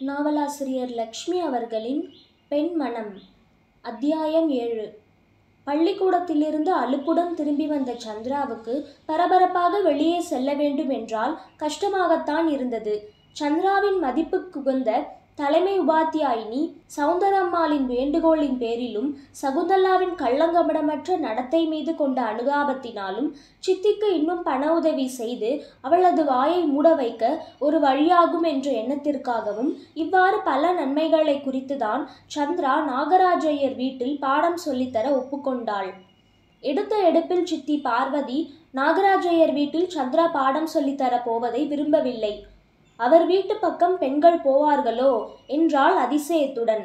நாவலாசிரியர் லக்ஷ்மி அவர்களின் பெண் மனம் அத்தியாயம் ஏழு பள்ளிக்கூடத்திலிருந்து அலுப்புடன் திரும்பி வந்த சந்திராவுக்கு பரபரப்பாக வெளியே செல்ல வேண்டும் என்றால் கஷ்டமாகத்தான் இருந்தது சந்திராவின் மதிப்புக்குகந்த தலைமை உபாத்தியாயினி சவுந்தரம்மாளின் வேண்டுகோளின் பேரிலும் சகுந்தலாவின் கள்ளங்கபடமற்ற நடத்தை மீது கொண்ட அனுதாபத்தினாலும் சித்திக்கு இன்னும் பண உதவி செய்து அவளது வாயை மூட வைக்க ஒரு வழியாகும் என்ற எண்ணத்திற்காகவும் இவ்வாறு பல நன்மைகளை குறித்துதான் சந்திரா நாகராஜையர் வீட்டில் பாடம் சொல்லித்தர ஒப்புக்கொண்டாள் எடுத்த எடுப்பில் சித்தி பார்வதி நாகராஜையர் வீட்டில் சந்திரா பாடம் சொல்லித்தர போவதை விரும்பவில்லை அவர் வீட்டு பக்கம் பெண்கள் போவார்களோ என்றாள் அதிசயத்துடன்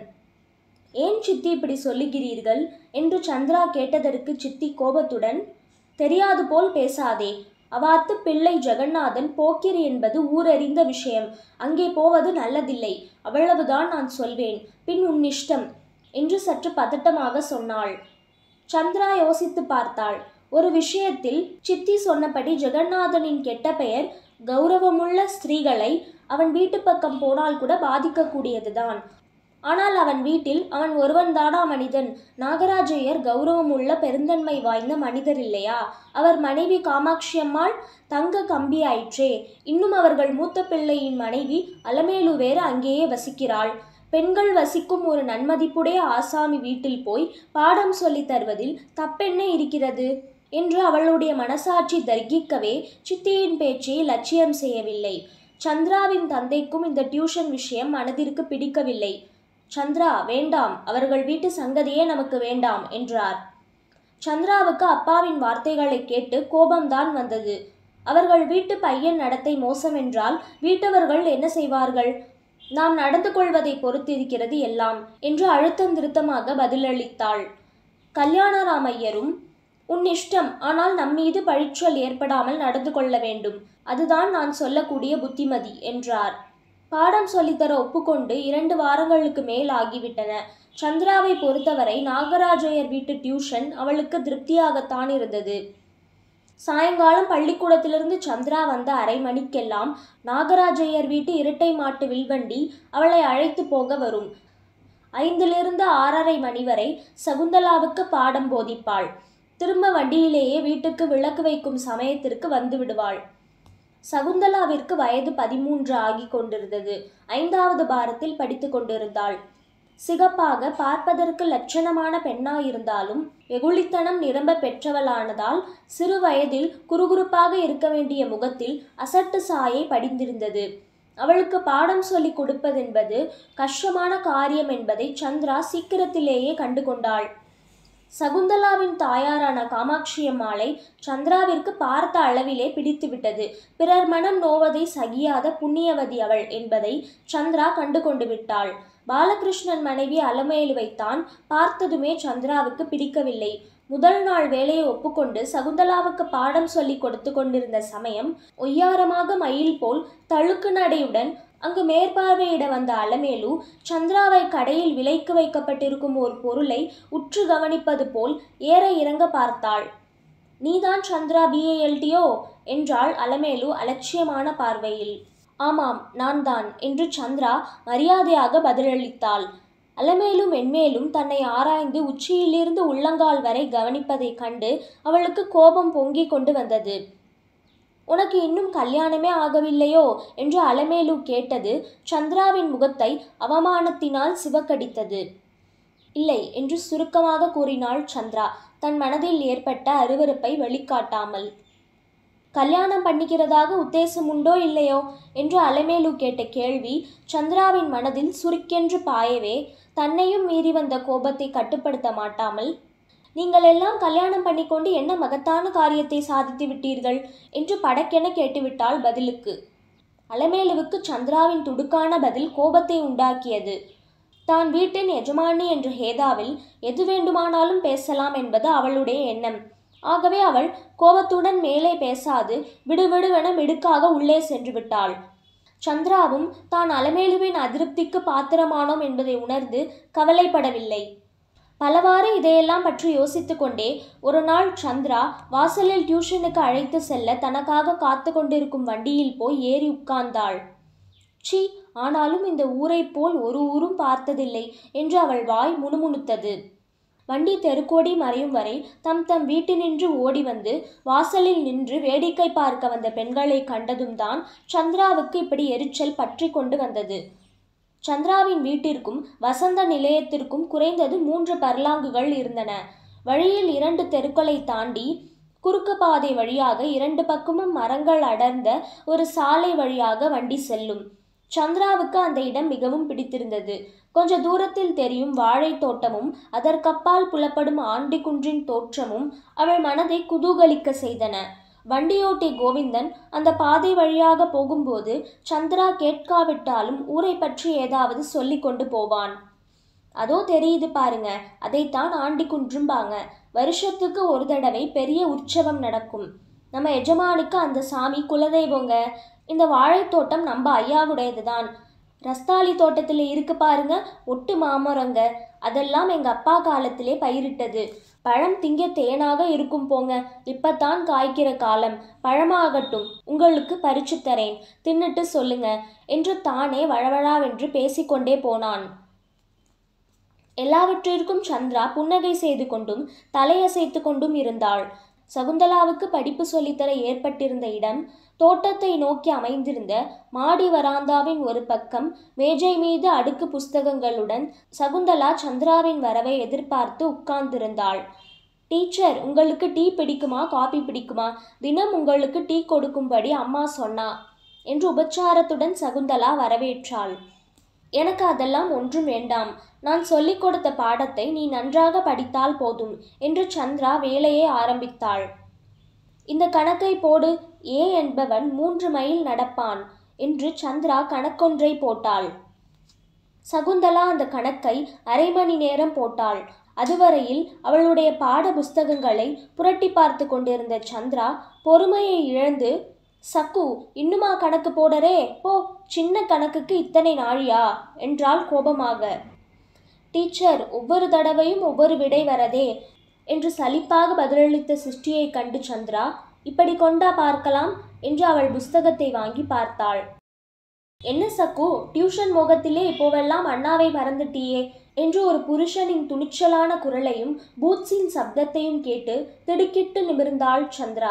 ஏன் சித்தி இப்படி சொல்லுகிறீர்கள் என்று சந்திரா கேட்டதற்கு சித்தி கோபத்துடன் தெரியாது போல் பேசாதே அவாத்து பிள்ளை ஜெகநாதன் போக்கிரி என்பது ஊரறிந்த விஷயம் அங்கே போவது நல்லதில்லை அவ்வளவுதான் நான் சொல்வேன் பின் உன் இஷ்டம் என்று சற்று பதட்டமாக சொன்னாள் சந்திரா யோசித்து பார்த்தாள் ஒரு விஷயத்தில் சித்தி சொன்னபடி ஜெகநாதனின் கெட்ட பெயர் கௌரவமுள்ள ஸ்திரீகளை அவன் வீட்டு பக்கம் போனால் கூட பாதிக்கக்கூடியதுதான் ஆனால் அவன் வீட்டில் அவன் ஒருவன்தானா மனிதன் நாகராஜையர் கௌரவமுள்ள பெருந்தன்மை வாய்ந்த மனிதர் இல்லையா அவர் மனைவி காமாட்சி அம்மாள் தங்க கம்பி ஆயிற்றே இன்னும் அவர்கள் மூத்த பிள்ளையின் மனைவி அலமேலு வேறு அங்கேயே வசிக்கிறாள் பெண்கள் வசிக்கும் ஒரு நன்மதிப்புடைய ஆசாமி வீட்டில் போய் பாடம் சொல்லித் தருவதில் தப்பென்ன இருக்கிறது என்று அவளுடைய மனசாட்சி தர்கிக்கவே சித்தியின் பேச்சை லட்சியம் செய்யவில்லை சந்திராவின் தந்தைக்கும் இந்த டியூஷன் விஷயம் மனதிற்கு பிடிக்கவில்லை சந்திரா வேண்டாம் அவர்கள் வீட்டு சங்கதியே நமக்கு வேண்டாம் என்றார் சந்திராவுக்கு அப்பாவின் வார்த்தைகளை கேட்டு கோபம்தான் வந்தது அவர்கள் வீட்டு பையன் நடத்தை மோசமென்றால் வீட்டவர்கள் என்ன செய்வார்கள் நாம் நடந்து கொள்வதை பொறுத்திருக்கிறது எல்லாம் என்று அழுத்தம் திருத்தமாக பதிலளித்தாள் கல்யாணராமையரும் உன் இஷ்டம் ஆனால் நம்மீது பழிச்சொல் ஏற்படாமல் நடந்து கொள்ள வேண்டும் அதுதான் நான் சொல்லக்கூடிய புத்திமதி என்றார் பாடம் சொல்லித்தர ஒப்புக்கொண்டு இரண்டு வாரங்களுக்கு மேல் ஆகிவிட்டன சந்திராவை பொறுத்தவரை நாகராஜையர் வீட்டு டியூஷன் அவளுக்கு திருப்தியாகத்தான் இருந்தது சாயங்காலம் பள்ளிக்கூடத்திலிருந்து சந்திரா வந்த அரை மணிக்கெல்லாம் நாகராஜையர் வீட்டு இரட்டை மாட்டு வில்வண்டி அவளை அழைத்து போக வரும் ஐந்திலிருந்து ஆறரை மணி வரை சகுந்தலாவுக்கு பாடம் போதிப்பாள் திரும்ப வண்டியிலேயே வீட்டுக்கு விளக்கு வைக்கும் சமயத்திற்கு வந்து விடுவாள் சகுந்தலாவிற்கு வயது பதிமூன்று ஆகி கொண்டிருந்தது ஐந்தாவது பாரத்தில் படித்து கொண்டிருந்தாள் சிகப்பாக பார்ப்பதற்கு லட்சணமான பெண்ணாயிருந்தாலும் வெகுளித்தனம் நிரம்ப பெற்றவளானதால் சிறு வயதில் குறுகுறுப்பாக இருக்க வேண்டிய முகத்தில் அசட்டு சாயை படிந்திருந்தது அவளுக்கு பாடம் சொல்லி கொடுப்பதென்பது கஷ்டமான காரியம் என்பதை சந்திரா சீக்கிரத்திலேயே கண்டு கொண்டாள் சகுந்தலாவின் தாயாரான காமாட்சி அம்மாளை சந்திராவிற்கு பார்த்த அளவிலே பிடித்துவிட்டது பிறர் மனம் நோவதை சகியாத புண்ணியவதி அவள் என்பதை சந்திரா கண்டு கொண்டு விட்டாள் பாலகிருஷ்ணன் மனைவி அலமேலுவைத்தான் பார்த்ததுமே சந்திராவுக்கு பிடிக்கவில்லை முதல் நாள் வேலையை ஒப்புக்கொண்டு சகுந்தலாவுக்கு பாடம் சொல்லி கொடுத்து கொண்டிருந்த சமயம் ஒய்யாரமாக மயில் போல் தழுக்கு நடையுடன் அங்கு மேற்பார்வையிட வந்த அலமேலு சந்திராவை கடையில் விலைக்கு வைக்கப்பட்டிருக்கும் ஒரு பொருளை உற்று கவனிப்பது போல் ஏற இறங்க பார்த்தாள் நீதான் சந்திரா பிஏஎல்டியோ என்றாள் அலமேலு அலட்சியமான பார்வையில் ஆமாம் நான் தான் என்று சந்திரா மரியாதையாக பதிலளித்தாள் அலமேலும் மென்மேலும் தன்னை ஆராய்ந்து உச்சியிலிருந்து உள்ளங்கால் வரை கவனிப்பதைக் கண்டு அவளுக்கு கோபம் பொங்கிக் கொண்டு வந்தது உனக்கு இன்னும் கல்யாணமே ஆகவில்லையோ என்று அலமேலு கேட்டது சந்திராவின் முகத்தை அவமானத்தினால் சிவக்கடித்தது இல்லை என்று சுருக்கமாக கூறினாள் சந்திரா தன் மனதில் ஏற்பட்ட அருவருப்பை வெளிக்காட்டாமல் கல்யாணம் பண்ணிக்கிறதாக உத்தேசம் உண்டோ இல்லையோ என்று அலமேலு கேட்ட கேள்வி சந்திராவின் மனதில் சுருக்கென்று பாயவே தன்னையும் மீறி வந்த கோபத்தை கட்டுப்படுத்த மாட்டாமல் நீங்கள் எல்லாம் கல்யாணம் பண்ணிக்கொண்டு என்ன மகத்தான காரியத்தை சாதித்து விட்டீர்கள் என்று படக்கென கேட்டுவிட்டாள் பதிலுக்கு அலமேலுவுக்கு சந்திராவின் துடுக்கான பதில் கோபத்தை உண்டாக்கியது தான் வீட்டின் எஜமானி என்ற ஹேதாவில் எது வேண்டுமானாலும் பேசலாம் என்பது அவளுடைய எண்ணம் ஆகவே அவள் கோபத்துடன் மேலே பேசாது விடுவிடுவென மிடுக்காக உள்ளே சென்று விட்டாள் சந்திராவும் தான் அலமேலுவின் அதிருப்திக்கு பாத்திரமானோம் என்பதை உணர்ந்து கவலைப்படவில்லை பலவாறு இதையெல்லாம் பற்றி யோசித்து கொண்டே ஒரு நாள் சந்திரா வாசலில் டியூஷனுக்கு அழைத்து செல்ல தனக்காக காத்து கொண்டிருக்கும் வண்டியில் போய் ஏறி உட்கார்ந்தாள் சி ஆனாலும் இந்த ஊரைப் போல் ஒரு ஊரும் பார்த்ததில்லை என்று அவள் வாய் முணுமுணுத்தது வண்டி தெருக்கோடி மறையும் வரை தம் தம் வீட்டினின்று ஓடி வந்து வாசலில் நின்று வேடிக்கை பார்க்க வந்த பெண்களை கண்டதும் தான் சந்திராவுக்கு இப்படி எரிச்சல் பற்றி கொண்டு வந்தது சந்திராவின் வீட்டிற்கும் வசந்த நிலையத்திற்கும் குறைந்தது மூன்று பர்லாங்குகள் இருந்தன வழியில் இரண்டு தெருக்களை தாண்டி குறுக்கு பாதை வழியாக இரண்டு பக்கமும் மரங்கள் அடர்ந்த ஒரு சாலை வழியாக வண்டி செல்லும் சந்திராவுக்கு அந்த இடம் மிகவும் பிடித்திருந்தது கொஞ்ச தூரத்தில் தெரியும் வாழைத் தோட்டமும் அதற்கப்பால் புலப்படும் ஆண்டிக்குன்றின் தோற்றமும் அவள் மனதை குதூகலிக்க செய்தன வண்டியோட்டி கோவிந்தன் அந்த பாதை வழியாக போகும்போது சந்திரா கேட்காவிட்டாலும் ஊரை பற்றி ஏதாவது சொல்லி கொண்டு போவான் அதோ தெரியுது பாருங்க அதைத்தான் ஆண்டிக்குன்றும்பாங்க வருஷத்துக்கு ஒரு தடவை பெரிய உற்சவம் நடக்கும் நம்ம எஜமானுக்கு அந்த சாமி குலதெய்வங்க இந்த வாழைத்தோட்டம் நம்ம ஐயாவுடையது தான் ரஸ்தாளி தோட்டத்தில் இருக்கு பாருங்க ஒட்டு மாமரங்க அதெல்லாம் எங்க அப்பா காலத்திலே பயிரிட்டது பழம் திங்க தேனாக இருக்கும் போங்க இப்பத்தான் காய்க்கிற காலம் பழமாகட்டும் உங்களுக்கு பறிச்சு தரேன் தின்னுட்டு சொல்லுங்க என்று தானே வழவழாவென்று பேசிக்கொண்டே போனான் எல்லாவற்றிற்கும் சந்திரா புன்னகை செய்து கொண்டும் தலையசைத்து கொண்டும் இருந்தாள் சகுந்தலாவுக்கு படிப்பு சொல்லித்தர ஏற்பட்டிருந்த இடம் தோட்டத்தை நோக்கி அமைந்திருந்த மாடி வராந்தாவின் ஒரு பக்கம் மேஜை மீது அடுக்கு புஸ்தகங்களுடன் சகுந்தலா சந்திராவின் வரவை எதிர்பார்த்து உட்கார்ந்திருந்தாள் டீச்சர் உங்களுக்கு டீ பிடிக்குமா காபி பிடிக்குமா தினம் உங்களுக்கு டீ கொடுக்கும்படி அம்மா சொன்னா என்று உபச்சாரத்துடன் சகுந்தலா வரவேற்றாள் எனக்கு அதெல்லாம் ஒன்றும் வேண்டாம் நான் சொல்லிக் கொடுத்த பாடத்தை நீ நன்றாக படித்தால் போதும் என்று சந்திரா வேலையை ஆரம்பித்தாள் இந்த கணக்கை போடு ஏ என்பவன் மூன்று மைல் நடப்பான் என்று சந்திரா கணக்கொன்றை போட்டாள் சகுந்தலா அந்த கணக்கை அரை மணி நேரம் போட்டாள் அதுவரையில் அவளுடைய பாட புஸ்தகங்களை புரட்டி பார்த்து கொண்டிருந்த சந்திரா பொறுமையை இழந்து சக்கு இன்னுமா கணக்கு போடரே போ சின்ன கணக்குக்கு இத்தனை நாழியா என்றாள் கோபமாக டீச்சர் ஒவ்வொரு தடவையும் ஒவ்வொரு விடை வரதே என்று சலிப்பாக பதிலளித்த சிருஷ்டியை கண்டு சந்திரா இப்படி கொண்டா பார்க்கலாம் என்று அவள் புஸ்தகத்தை வாங்கி பார்த்தாள் என்ன சக்கு டியூஷன் மோகத்திலே இப்போவெல்லாம் அண்ணாவை மறந்துட்டியே என்று ஒரு புருஷனின் துணிச்சலான குரலையும் பூத்ஸின் சப்தத்தையும் கேட்டு திடுக்கிட்டு நிமிர்ந்தாள் சந்திரா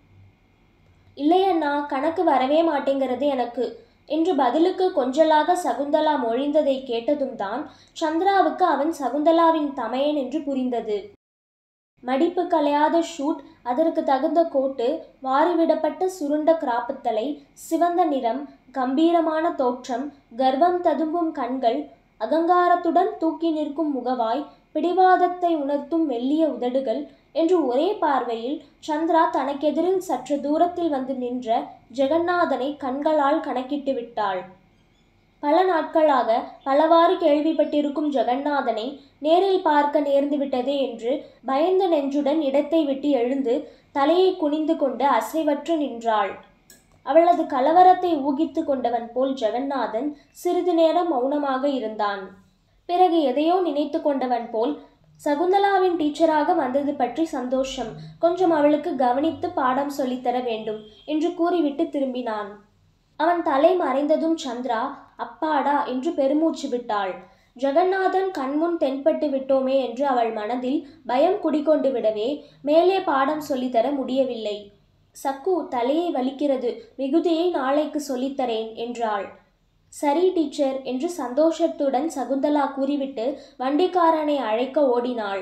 இல்லையண்ணா கணக்கு வரவே மாட்டேங்கிறது எனக்கு என்று பதிலுக்கு கொஞ்சலாக சகுந்தலா மொழிந்ததை கேட்டதும் தான் சந்திராவுக்கு அவன் சகுந்தலாவின் தமையன் என்று புரிந்தது மடிப்பு கலையாத ஷூட் அதற்கு தகுந்த கோட்டு வாரிவிடப்பட்ட சுருண்ட கிராப்புத்தலை சிவந்த நிறம் கம்பீரமான தோற்றம் கர்வம் ததும்பும் கண்கள் அகங்காரத்துடன் தூக்கி நிற்கும் முகவாய் பிடிவாதத்தை உணர்த்தும் மெல்லிய உதடுகள் என்று ஒரே பார்வையில் சந்திரா தனக்கெதிரில் சற்று தூரத்தில் வந்து நின்ற ஜெகநாதனை கண்களால் கணக்கிட்டு விட்டாள் பல நாட்களாக பலவாறு கேள்விப்பட்டிருக்கும் ஜெகநாதனை நேரில் பார்க்க நேர்ந்து விட்டதே என்று பயந்த நெஞ்சுடன் இடத்தை விட்டு எழுந்து தலையை குனிந்து கொண்டு அசைவற்று நின்றாள் அவளது கலவரத்தை ஊகித்து கொண்டவன் போல் ஜெகநாதன் சிறிது நேரம் மௌனமாக இருந்தான் பிறகு எதையோ நினைத்து கொண்டவன் போல் சகுந்தலாவின் டீச்சராக வந்தது பற்றி சந்தோஷம் கொஞ்சம் அவளுக்கு கவனித்து பாடம் சொல்லித்தர வேண்டும் என்று கூறிவிட்டு திரும்பினான் அவன் தலை மறைந்ததும் சந்திரா அப்பாடா என்று பெருமூச்சு விட்டாள் ஜெகநாதன் கண்முன் தென்பட்டு விட்டோமே என்று அவள் மனதில் பயம் குடிகொண்டு விடவே மேலே பாடம் சொல்லித்தர முடியவில்லை சக்கு தலையை வலிக்கிறது மிகுதியை நாளைக்கு சொல்லித்தரேன் என்றாள் சரி டீச்சர் என்று சந்தோஷத்துடன் சகுந்தலா கூறிவிட்டு வண்டிக்காரனை அழைக்க ஓடினாள்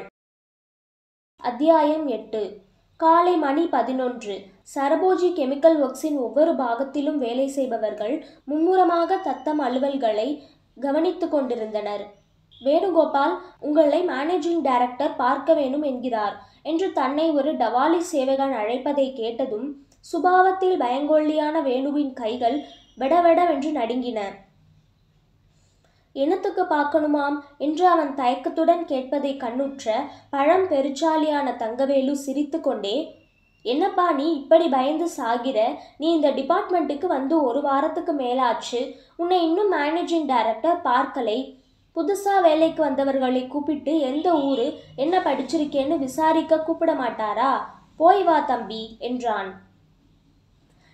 அத்தியாயம் எட்டு காலை மணி பதினொன்று சரபோஜி கெமிக்கல் ஒர்க்ஸின் ஒவ்வொரு பாகத்திலும் வேலை செய்பவர்கள் மும்முரமாக தத்தம் அலுவல்களை கவனித்து கொண்டிருந்தனர் வேணுகோபால் உங்களை மேனேஜிங் டைரக்டர் பார்க்க வேணும் என்கிறார் என்று தன்னை ஒரு டவாலி சேவகன் அழைப்பதை கேட்டதும் சுபாவத்தில் பயங்கொள்ளியான வேணுவின் கைகள் வெடவெடவென்று நடுங்கின என்னத்துக்கு பார்க்கணுமாம் என்று அவன் தயக்கத்துடன் கேட்பதை கண்ணுற்ற பழம் பெருச்சாலியான தங்கவேலு சிரித்து கொண்டே என்னப்பா நீ இப்படி பயந்து சாகிற நீ இந்த டிபார்ட்மெண்ட்டுக்கு வந்து ஒரு வாரத்துக்கு மேலாச்சு உன்னை இன்னும் மேனேஜிங் டைரக்டர் பார்க்கலை புதுசா வேலைக்கு வந்தவர்களை கூப்பிட்டு எந்த ஊரு என்ன படிச்சிருக்கேன்னு விசாரிக்க கூப்பிட மாட்டாரா போய் வா தம்பி என்றான்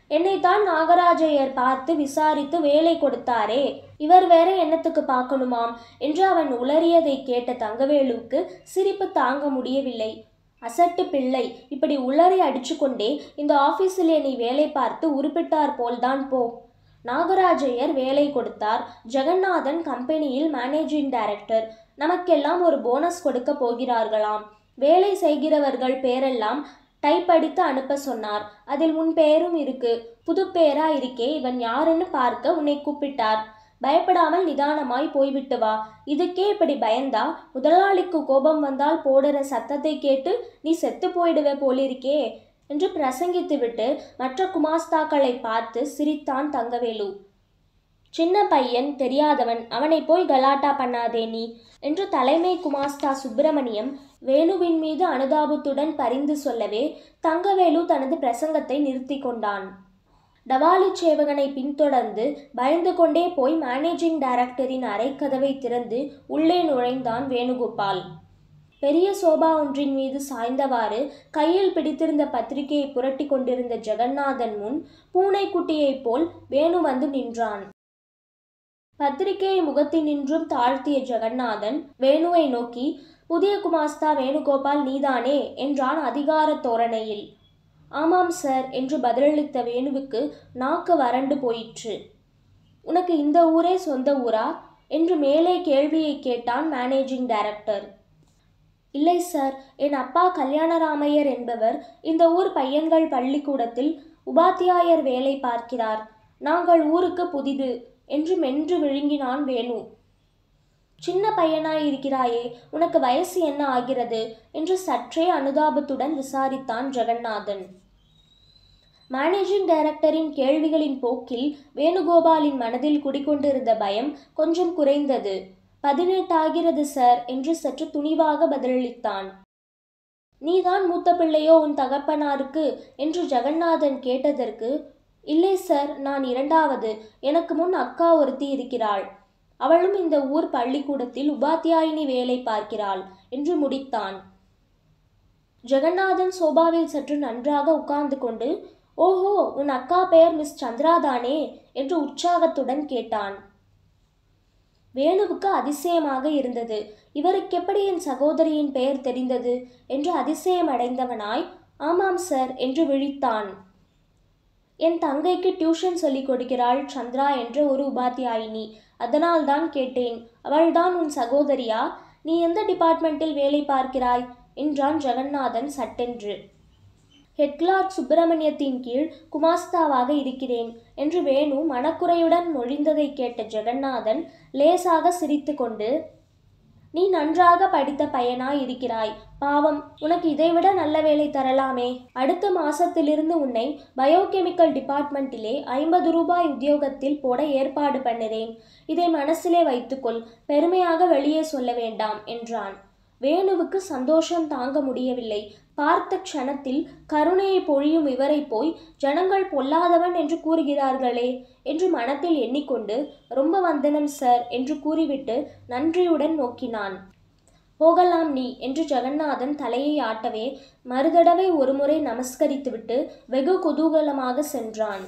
என்னைத்தான் நாகராஜையர் பார்த்து விசாரித்து வேலை கொடுத்தாரே இவர் வேற என்னத்துக்கு பார்க்கணுமாம் என்று அவன் உளறியதை கேட்ட தங்கவேலுவுக்கு சிரிப்பு தாங்க முடியவில்லை அசட்டு பிள்ளை இப்படி உளறி அடிச்சுக்கொண்டே இந்த ஆபீஸிலே நீ வேலை பார்த்து உருப்பிட்டார் போல்தான் போ நாகராஜையர் வேலை கொடுத்தார் ஜெகநாதன் கம்பெனியில் மேனேஜிங் டைரக்டர் நமக்கெல்லாம் ஒரு போனஸ் கொடுக்க போகிறார்களாம் வேலை செய்கிறவர்கள் பேரெல்லாம் டைப் அடித்து அனுப்ப சொன்னார் அதில் உன் பெயரும் இருக்கு புது பேரா இருக்கே இவன் யாருன்னு பார்க்க உன்னை கூப்பிட்டார் பயப்படாமல் நிதானமாய் போய்விட்டு வா இதுக்கே இப்படி பயந்தா முதலாளிக்கு கோபம் வந்தால் போடுற சத்தத்தை கேட்டு நீ செத்து போயிடுவே போலிருக்கே என்று பிரசங்கித்துவிட்டு மற்ற குமாஸ்தாக்களை பார்த்து சிரித்தான் தங்கவேலு சின்ன பையன் தெரியாதவன் அவனை போய் கலாட்டா பண்ணாதே நீ என்று தலைமை குமாஸ்தா சுப்பிரமணியம் வேணுவின் மீது அனுதாபத்துடன் பரிந்து சொல்லவே தங்கவேலு தனது பிரசங்கத்தை நிறுத்தி கொண்டான் டவாலி சேவகனை பின்தொடர்ந்து பயந்து கொண்டே போய் மேனேஜிங் டைரக்டரின் அறைக்கதவை திறந்து உள்ளே நுழைந்தான் வேணுகோபால் பெரிய சோபா ஒன்றின் மீது சாய்ந்தவாறு கையில் பிடித்திருந்த பத்திரிகையை புரட்டி கொண்டிருந்த ஜெகநாதன் முன் பூனைக்குட்டியைப் போல் வேணு வந்து நின்றான் பத்திரிகையை முகத்தினின்றும் தாழ்த்திய ஜெகநாதன் வேணுவை நோக்கி புதிய குமாஸ்தா வேணுகோபால் நீதானே என்றான் அதிகார தோரணையில் ஆமாம் சார் என்று பதிலளித்த வேணுவுக்கு நாக்கு வறண்டு போயிற்று உனக்கு இந்த ஊரே சொந்த ஊரா என்று மேலே கேள்வியை கேட்டான் மேனேஜிங் டைரக்டர் இல்லை சார் என் அப்பா கல்யாணராமையர் என்பவர் இந்த ஊர் பையன்கள் பள்ளிக்கூடத்தில் உபாத்தியாயர் வேலை பார்க்கிறார் நாங்கள் ஊருக்கு புதிது என்று மென்று விழுங்கினான் வேணு சின்ன பையனாய் இருக்கிறாயே உனக்கு வயசு என்ன ஆகிறது என்று சற்றே அனுதாபத்துடன் விசாரித்தான் ஜெகநாதன் மேனேஜிங் டைரக்டரின் கேள்விகளின் போக்கில் வேணுகோபாலின் மனதில் குடிகொண்டிருந்த பயம் கொஞ்சம் குறைந்தது பதினெட்டாகிறது சார் என்று சற்று துணிவாக பதிலளித்தான் நீதான் மூத்த பிள்ளையோ உன் தகப்பனாருக்கு என்று ஜெகநாதன் கேட்டதற்கு இல்லை சார் நான் இரண்டாவது எனக்கு முன் அக்கா ஒருத்தி இருக்கிறாள் அவளும் இந்த ஊர் பள்ளிக்கூடத்தில் உபாத்தியாயினி வேலை பார்க்கிறாள் என்று முடித்தான் ஜெகநாதன் சோபாவில் சற்று நன்றாக உட்கார்ந்து கொண்டு ஓஹோ உன் அக்கா பெயர் மிஸ் சந்திராதானே என்று உற்சாகத்துடன் கேட்டான் வேணுவுக்கு அதிசயமாக இருந்தது இவருக்கு எப்படி என் சகோதரியின் பெயர் தெரிந்தது என்று அதிசயம் அடைந்தவனாய் ஆமாம் சார் என்று விழித்தான் என் தங்கைக்கு டியூஷன் சொல்லிக் கொடுக்கிறாள் சந்திரா என்ற ஒரு உபாத்தியாயினி அதனால் தான் கேட்டேன் அவள்தான் உன் சகோதரியா நீ எந்த டிபார்ட்மெண்ட்டில் வேலை பார்க்கிறாய் என்றான் ஜெகநாதன் சட்டென்று ஹெட்கிளார்க் சுப்பிரமணியத்தின் கீழ் குமாஸ்தாவாக இருக்கிறேன் என்று வேணு மனக்குறையுடன் மொழிந்ததை கேட்ட ஜெகநாதன் லேசாக சிரித்துக்கொண்டு நீ நன்றாக படித்த பையனாய் இருக்கிறாய் பாவம் உனக்கு இதைவிட நல்ல வேலை தரலாமே அடுத்த மாசத்திலிருந்து உன்னை பயோகெமிக்கல் டிபார்ட்மெண்ட்டிலே ஐம்பது ரூபாய் உத்தியோகத்தில் போட ஏற்பாடு பண்ணுறேன் இதை மனசிலே வைத்துக்கொள் பெருமையாக வெளியே சொல்ல வேண்டாம் என்றான் வேணுவுக்கு சந்தோஷம் தாங்க முடியவில்லை பார்த்த க்ஷணத்தில் கருணையை பொழியும் இவரை போய் ஜனங்கள் பொல்லாதவன் என்று கூறுகிறார்களே என்று மனத்தில் எண்ணிக்கொண்டு ரொம்ப வந்தனம் சார் என்று கூறிவிட்டு நன்றியுடன் நோக்கினான் போகலாம் நீ என்று ஜெகநாதன் தலையை ஆட்டவே மறுதடவை ஒருமுறை நமஸ்கரித்துவிட்டு வெகு குதூகலமாக சென்றான்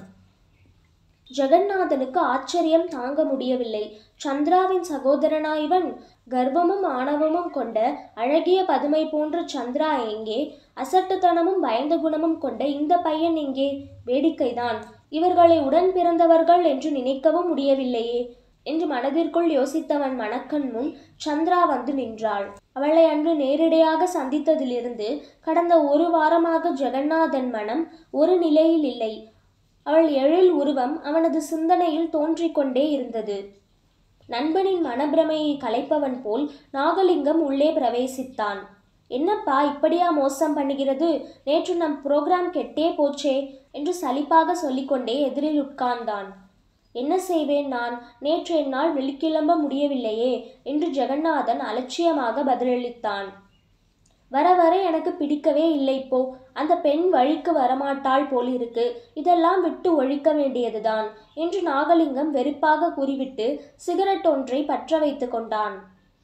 ஜெகநாதனுக்கு ஆச்சரியம் தாங்க முடியவில்லை சந்திராவின் சகோதரனா இவன் கர்வமும் ஆணவமும் கொண்ட அழகிய பதுமை போன்ற சந்திரா எங்கே அசட்டுத்தனமும் பயந்த குணமும் கொண்ட இந்த பையன் எங்கே வேடிக்கைதான் இவர்களை உடன் பிறந்தவர்கள் என்று நினைக்கவும் முடியவில்லையே என்று மனதிற்குள் யோசித்தவன் மணக்கண் முன் சந்திரா வந்து நின்றாள் அவளை அன்று நேரிடையாக சந்தித்ததிலிருந்து கடந்த ஒரு வாரமாக ஜெகநாதன் மனம் ஒரு நிலையில் இல்லை அவள் எழில் உருவம் அவனது சிந்தனையில் தோன்றிக் கொண்டே இருந்தது நண்பனின் மனப்பிரமையை கலைப்பவன் போல் நாகலிங்கம் உள்ளே பிரவேசித்தான் என்னப்பா இப்படியா மோசம் பண்ணுகிறது நேற்று நம் புரோகிராம் கெட்டே போச்சே என்று சலிப்பாக சொல்லிக்கொண்டே எதிரில் உட்கார்ந்தான் என்ன செய்வேன் நான் நேற்று என்னால் வெளிக்கிளம்ப முடியவில்லையே என்று ஜெகநாதன் அலட்சியமாக பதிலளித்தான் வர வர எனக்கு பிடிக்கவே இல்லை இப்போ அந்த பெண் வழிக்கு வரமாட்டாள் போலிருக்கு இதெல்லாம் விட்டு ஒழிக்க வேண்டியதுதான் என்று நாகலிங்கம் வெறுப்பாக கூறிவிட்டு சிகரெட் ஒன்றை பற்ற வைத்து கொண்டான்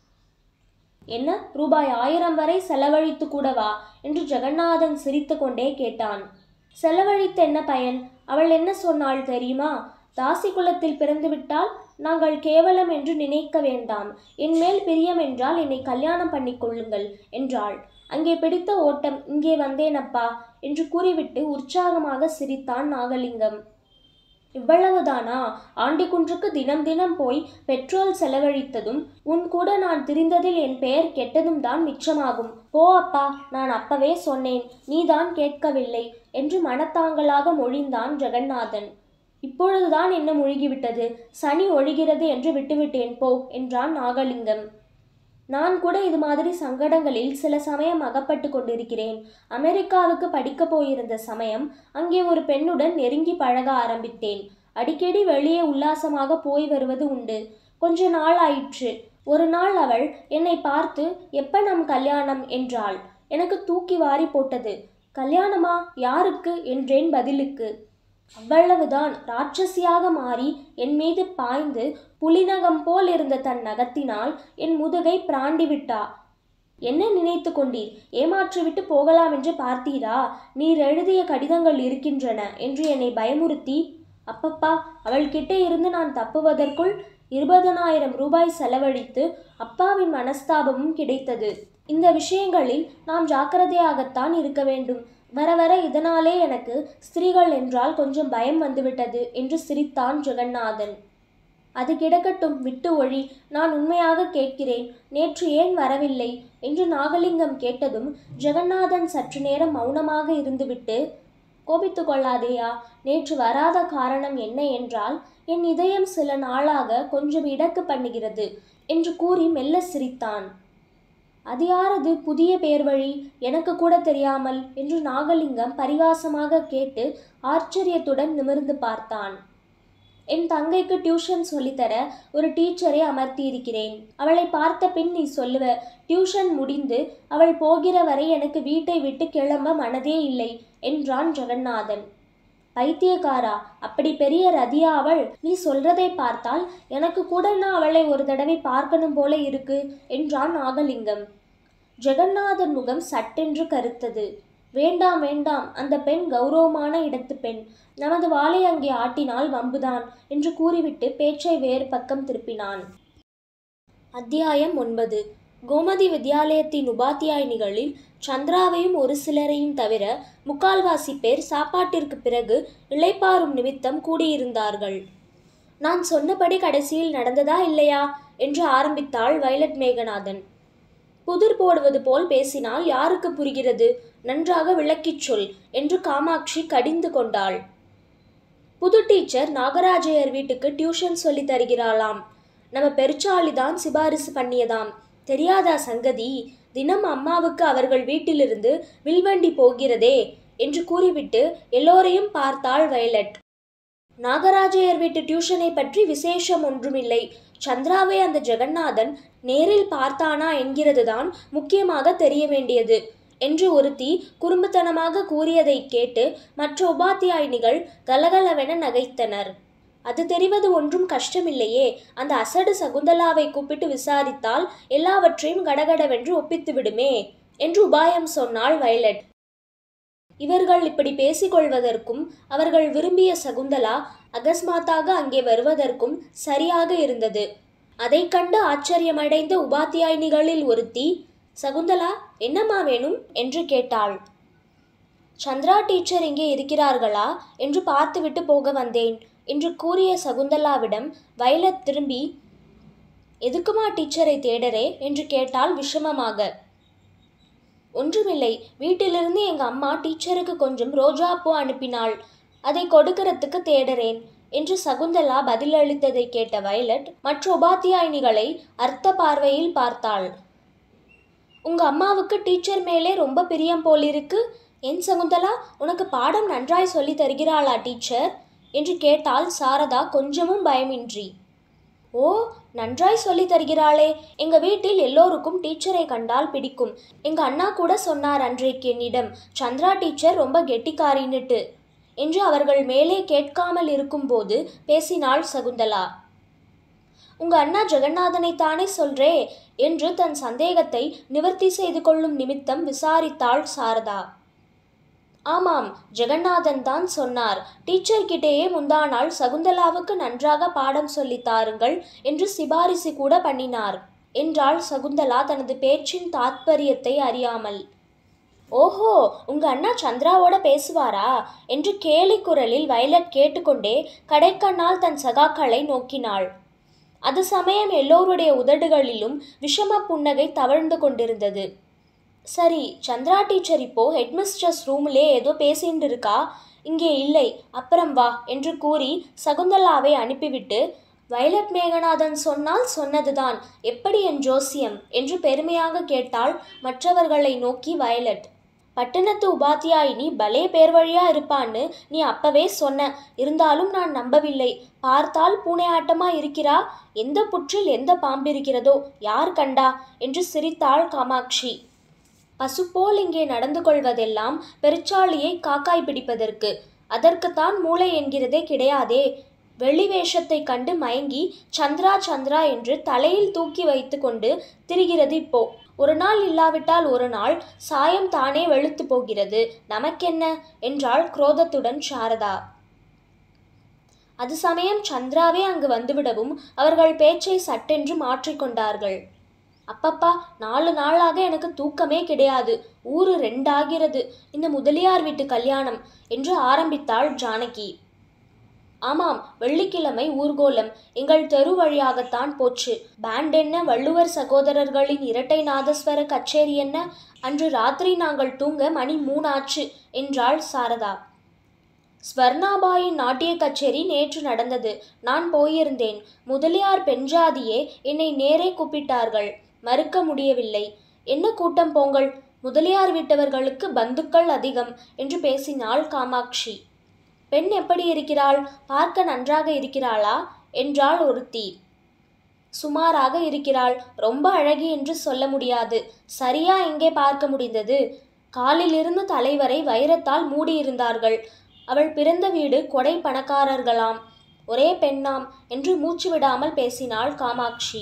என்ன ரூபாய் ஆயிரம் வரை செலவழித்து கூடவா என்று ஜெகநாதன் சிரித்து கொண்டே கேட்டான் செலவழித்து என்ன பயன் அவள் என்ன சொன்னாள் தெரியுமா தாசி குலத்தில் பிறந்துவிட்டால் நாங்கள் கேவலம் என்று நினைக்க வேண்டாம் என் மேல் பிரியம் என்றால் என்னை கல்யாணம் பண்ணிக் கொள்ளுங்கள் என்றாள் அங்கே பிடித்த ஓட்டம் இங்கே வந்தேனப்பா என்று கூறிவிட்டு உற்சாகமாக சிரித்தான் நாகலிங்கம் இவ்வளவுதானா ஆண்டிக்குன்றுக்கு தினம் தினம் போய் பெட்ரோல் செலவழித்ததும் உன் கூட நான் திரிந்ததில் என் பெயர் கெட்டதும் தான் மிச்சமாகும் போ அப்பா நான் அப்பவே சொன்னேன் நீதான் கேட்கவில்லை என்று மனத்தாங்கலாக மொழிந்தான் ஜெகநாதன் இப்பொழுதுதான் என்ன முழுகிவிட்டது சனி ஒழிகிறது என்று விட்டுவிட்டேன் போ என்றான் நாகலிங்கம் நான் கூட இது மாதிரி சங்கடங்களில் சில சமயம் அகப்பட்டு கொண்டிருக்கிறேன் அமெரிக்காவுக்கு படிக்கப் போயிருந்த சமயம் அங்கே ஒரு பெண்ணுடன் நெருங்கி பழக ஆரம்பித்தேன் அடிக்கடி வெளியே உல்லாசமாக போய் வருவது உண்டு கொஞ்ச நாள் ஆயிற்று ஒரு நாள் அவள் என்னை பார்த்து எப்ப நம் கல்யாணம் என்றாள் எனக்கு தூக்கி வாரி போட்டது கல்யாணமா யாருக்கு என்றேன் பதிலுக்கு அவ்வளவுதான் ராட்சசியாக மாறி என் மீது பாய்ந்து புலிநகம் போல் இருந்த தன் நகத்தினால் என் முதுகை பிராண்டி விட்டா என்ன நினைத்து கொண்டீர் ஏமாற்றிவிட்டு போகலாம் என்று பார்த்தீரா நீர் எழுதிய கடிதங்கள் இருக்கின்றன என்று என்னை பயமுறுத்தி அப்பப்பா அவள்கிட்ட இருந்து நான் தப்புவதற்குள் இருபதனாயிரம் ரூபாய் செலவழித்து அப்பாவின் மனஸ்தாபமும் கிடைத்தது இந்த விஷயங்களில் நாம் ஜாக்கிரதையாகத்தான் இருக்க வேண்டும் வர வர இதனாலே எனக்கு ஸ்திரீகள் என்றால் கொஞ்சம் பயம் வந்துவிட்டது என்று சிரித்தான் ஜெகநாதன் அது கிடக்கட்டும் விட்டு ஒழி நான் உண்மையாக கேட்கிறேன் நேற்று ஏன் வரவில்லை என்று நாகலிங்கம் கேட்டதும் ஜெகநாதன் சற்று நேரம் மௌனமாக இருந்துவிட்டு கோபித்து கொள்ளாதேயா நேற்று வராத காரணம் என்ன என்றால் என் இதயம் சில நாளாக கொஞ்சம் இடக்கு பண்ணுகிறது என்று கூறி மெல்ல சிரித்தான் அது யாரது புதிய பேர் வழி எனக்கு கூட தெரியாமல் என்று நாகலிங்கம் பரிகாசமாக கேட்டு ஆச்சரியத்துடன் நிமிர்ந்து பார்த்தான் என் தங்கைக்கு டியூஷன் சொல்லித்தர ஒரு டீச்சரை அமர்த்தி இருக்கிறேன் அவளை பார்த்த பின் நீ சொல்லுவ டியூஷன் முடிந்து அவள் போகிற வரை எனக்கு வீட்டை விட்டு கிளம்ப மனதே இல்லை என்றான் ஜெகநாதன் பைத்தியக்காரா அப்படி பெரிய ரதியா அவள் நீ சொல்றதை பார்த்தால் எனக்கு கூட நான் அவளை ஒரு தடவை பார்க்கணும் போல இருக்கு என்றான் நாகலிங்கம் ஜெகநாதன் முகம் சட்டென்று கருத்தது வேண்டாம் வேண்டாம் அந்த பெண் கௌரவமான இடத்து பெண் நமது வாளை அங்கே ஆட்டினால் வம்புதான் என்று கூறிவிட்டு பேச்சை வேறு பக்கம் திருப்பினான் அத்தியாயம் ஒன்பது கோமதி வித்யாலயத்தின் உபாத்தியாயினிகளில் சந்திராவையும் ஒரு சிலரையும் தவிர முக்கால்வாசி பேர் சாப்பாட்டிற்கு பிறகு இளைப்பாறும் நிமித்தம் கூடியிருந்தார்கள் நான் சொன்னபடி கடைசியில் நடந்ததா இல்லையா என்று ஆரம்பித்தாள் வயலட் மேகநாதன் புதிர் போடுவது போல் பேசினால் யாருக்கு புரிகிறது நன்றாக விளக்கிச் சொல் என்று காமாட்சி கடிந்து கொண்டாள் புது டீச்சர் நாகராஜையர் வீட்டுக்கு டியூஷன் சொல்லி தருகிறாளாம் நம்ம பெருச்சாளி தான் சிபாரிசு பண்ணியதாம் தெரியாதா சங்கதி தினம் அம்மாவுக்கு அவர்கள் வீட்டிலிருந்து வில்வண்டி போகிறதே என்று கூறிவிட்டு எல்லோரையும் பார்த்தாள் வயலட் நாகராஜையர் வீட்டு டியூஷனை பற்றி விசேஷம் ஒன்றுமில்லை சந்திராவை அந்த ஜெகநாதன் நேரில் பார்த்தானா என்கிறதுதான் முக்கியமாக தெரிய வேண்டியது என்று ஒருத்தி குறும்புத்தனமாக கூறியதைக் கேட்டு மற்ற உபாத்தியாயினிகள் கலகலவென நகைத்தனர் அது தெரிவது ஒன்றும் கஷ்டமில்லையே அந்த அசடு சகுந்தலாவை கூப்பிட்டு விசாரித்தால் எல்லாவற்றையும் கடகடவென்று ஒப்பித்து விடுமே என்று உபாயம் சொன்னாள் வயலட் இவர்கள் இப்படி பேசிக்கொள்வதற்கும் அவர்கள் விரும்பிய சகுந்தலா அகஸ்மாத்தாக அங்கே வருவதற்கும் சரியாக இருந்தது அதைக் கண்டு ஆச்சரியமடைந்த உபாத்தியாயினிகளில் ஒருத்தி சகுந்தலா என்னம்மா வேணும் என்று கேட்டாள் சந்திரா டீச்சர் இங்கே இருக்கிறார்களா என்று பார்த்துவிட்டு போக வந்தேன் என்று கூறிய சகுந்தலாவிடம் வயலட் திரும்பி எதுக்குமா டீச்சரை தேடரே என்று கேட்டாள் விஷமமாக ஒன்றுமில்லை வீட்டிலிருந்து எங்க அம்மா டீச்சருக்கு கொஞ்சம் ரோஜா பூ அனுப்பினாள் அதை கொடுக்கறதுக்கு தேடுறேன் என்று சகுந்தலா பதிலளித்ததை கேட்ட வயலட் மற்ற உபாத்தியாயினிகளை அர்த்த பார்வையில் பார்த்தாள் உங்க அம்மாவுக்கு டீச்சர் மேலே ரொம்ப பிரியம் போலிருக்கு என் சகுந்தலா உனக்கு பாடம் நன்றாய் சொல்லி தருகிறாளா டீச்சர் என்று கேட்டாள் சாரதா கொஞ்சமும் பயமின்றி ஓ நன்றாய் சொல்லி தருகிறாளே எங்க வீட்டில் எல்லோருக்கும் டீச்சரை கண்டால் பிடிக்கும் எங்க அண்ணா கூட சொன்னார் அன்றைக்கு என்னிடம் சந்திரா டீச்சர் ரொம்ப கெட்டிக்காரின்னுட்டு என்று அவர்கள் மேலே கேட்காமல் இருக்கும்போது பேசினாள் சகுந்தலா உங்க அண்ணா ஜெகநாதனை தானே சொல்றே என்று தன் சந்தேகத்தை நிவர்த்தி செய்து கொள்ளும் நிமித்தம் விசாரித்தாள் சாரதா ஆமாம் ஜெகநாதன் தான் சொன்னார் டீச்சர் கிட்டேயே முந்தா நாள் சகுந்தலாவுக்கு நன்றாக பாடம் சொல்லித் தாருங்கள் என்று சிபாரிசு கூட பண்ணினார் என்றாள் சகுந்தலா தனது பேச்சின் தாத்பரியத்தை அறியாமல் ஓஹோ உங்க அண்ணா சந்திராவோட பேசுவாரா என்று கேலி குரலில் வயலட் கேட்டுக்கொண்டே கடைக்கண்ணால் தன் சகாக்களை நோக்கினாள் அது சமயம் எல்லோருடைய உதடுகளிலும் விஷம புன்னகை தவழ்ந்து கொண்டிருந்தது சரி சந்திரா டீச்சர் இப்போ ஹெட்மிஸ்ட்ரஸ் ரூம்லே ஏதோ பேசிட்டு இருக்கா இங்கே இல்லை அப்புறம் வா என்று கூறி சகுந்தலாவை அனுப்பிவிட்டு வயலட் மேகநாதன் சொன்னால் சொன்னதுதான் எப்படி என் ஜோசியம் என்று பெருமையாக கேட்டாள் மற்றவர்களை நோக்கி வயலட் பட்டணத்து உபாத்தியாயினி பலே பேர் வழியா இருப்பான்னு நீ அப்பவே சொன்ன இருந்தாலும் நான் நம்பவில்லை பார்த்தால் பூனை ஆட்டமா இருக்கிறா எந்த புற்றில் எந்த பாம்பு இருக்கிறதோ யார் கண்டா என்று சிரித்தாள் காமாட்சி பசுப்போல் இங்கே நடந்து கொள்வதெல்லாம் பெருச்சாளியை காக்காய் பிடிப்பதற்கு அதற்குத்தான் மூளை என்கிறதே கிடையாதே வெள்ளி வேஷத்தை கண்டு மயங்கி சந்திரா சந்திரா என்று தலையில் தூக்கி வைத்து கொண்டு திரிகிறது இப்போ ஒரு நாள் இல்லாவிட்டால் ஒரு நாள் சாயம் தானே வெளுத்து போகிறது நமக்கென்ன என்றாள் குரோதத்துடன் சாரதா அது சமயம் சந்திராவே அங்கு வந்துவிடவும் அவர்கள் பேச்சை சட்டென்று மாற்றிக்கொண்டார்கள் அப்பப்பா நாலு நாளாக எனக்கு தூக்கமே கிடையாது ஊரு ரெண்டாகிறது இந்த முதலியார் வீட்டு கல்யாணம் என்று ஆரம்பித்தாள் ஜானகி ஆமாம் வெள்ளிக்கிழமை ஊர்கோலம் எங்கள் தெரு வழியாகத்தான் போச்சு பேண்ட் என்ன வள்ளுவர் சகோதரர்களின் இரட்டை நாதஸ்வர கச்சேரி என்ன அன்று ராத்திரி நாங்கள் தூங்க மணி மூணாச்சு என்றாள் சாரதா ஸ்வர்ணாபாயின் நாட்டிய கச்சேரி நேற்று நடந்தது நான் போயிருந்தேன் முதலியார் பெண்ஜாதியே என்னை நேரே கூப்பிட்டார்கள் மறுக்க முடியவில்லை என்ன கூட்டம் போங்கள் முதலியார் வீட்டவர்களுக்கு பந்துக்கள் அதிகம் என்று பேசினாள் காமாட்சி பெண் எப்படி இருக்கிறாள் பார்க்க நன்றாக இருக்கிறாளா என்றாள் ஒருத்தி சுமாராக இருக்கிறாள் ரொம்ப அழகி என்று சொல்ல முடியாது சரியா எங்கே பார்க்க முடிந்தது காலிலிருந்து தலைவரை வைரத்தால் மூடியிருந்தார்கள் அவள் பிறந்த வீடு கொடை பணக்காரர்களாம் ஒரே பெண்ணாம் என்று மூச்சு விடாமல் பேசினாள் காமாட்சி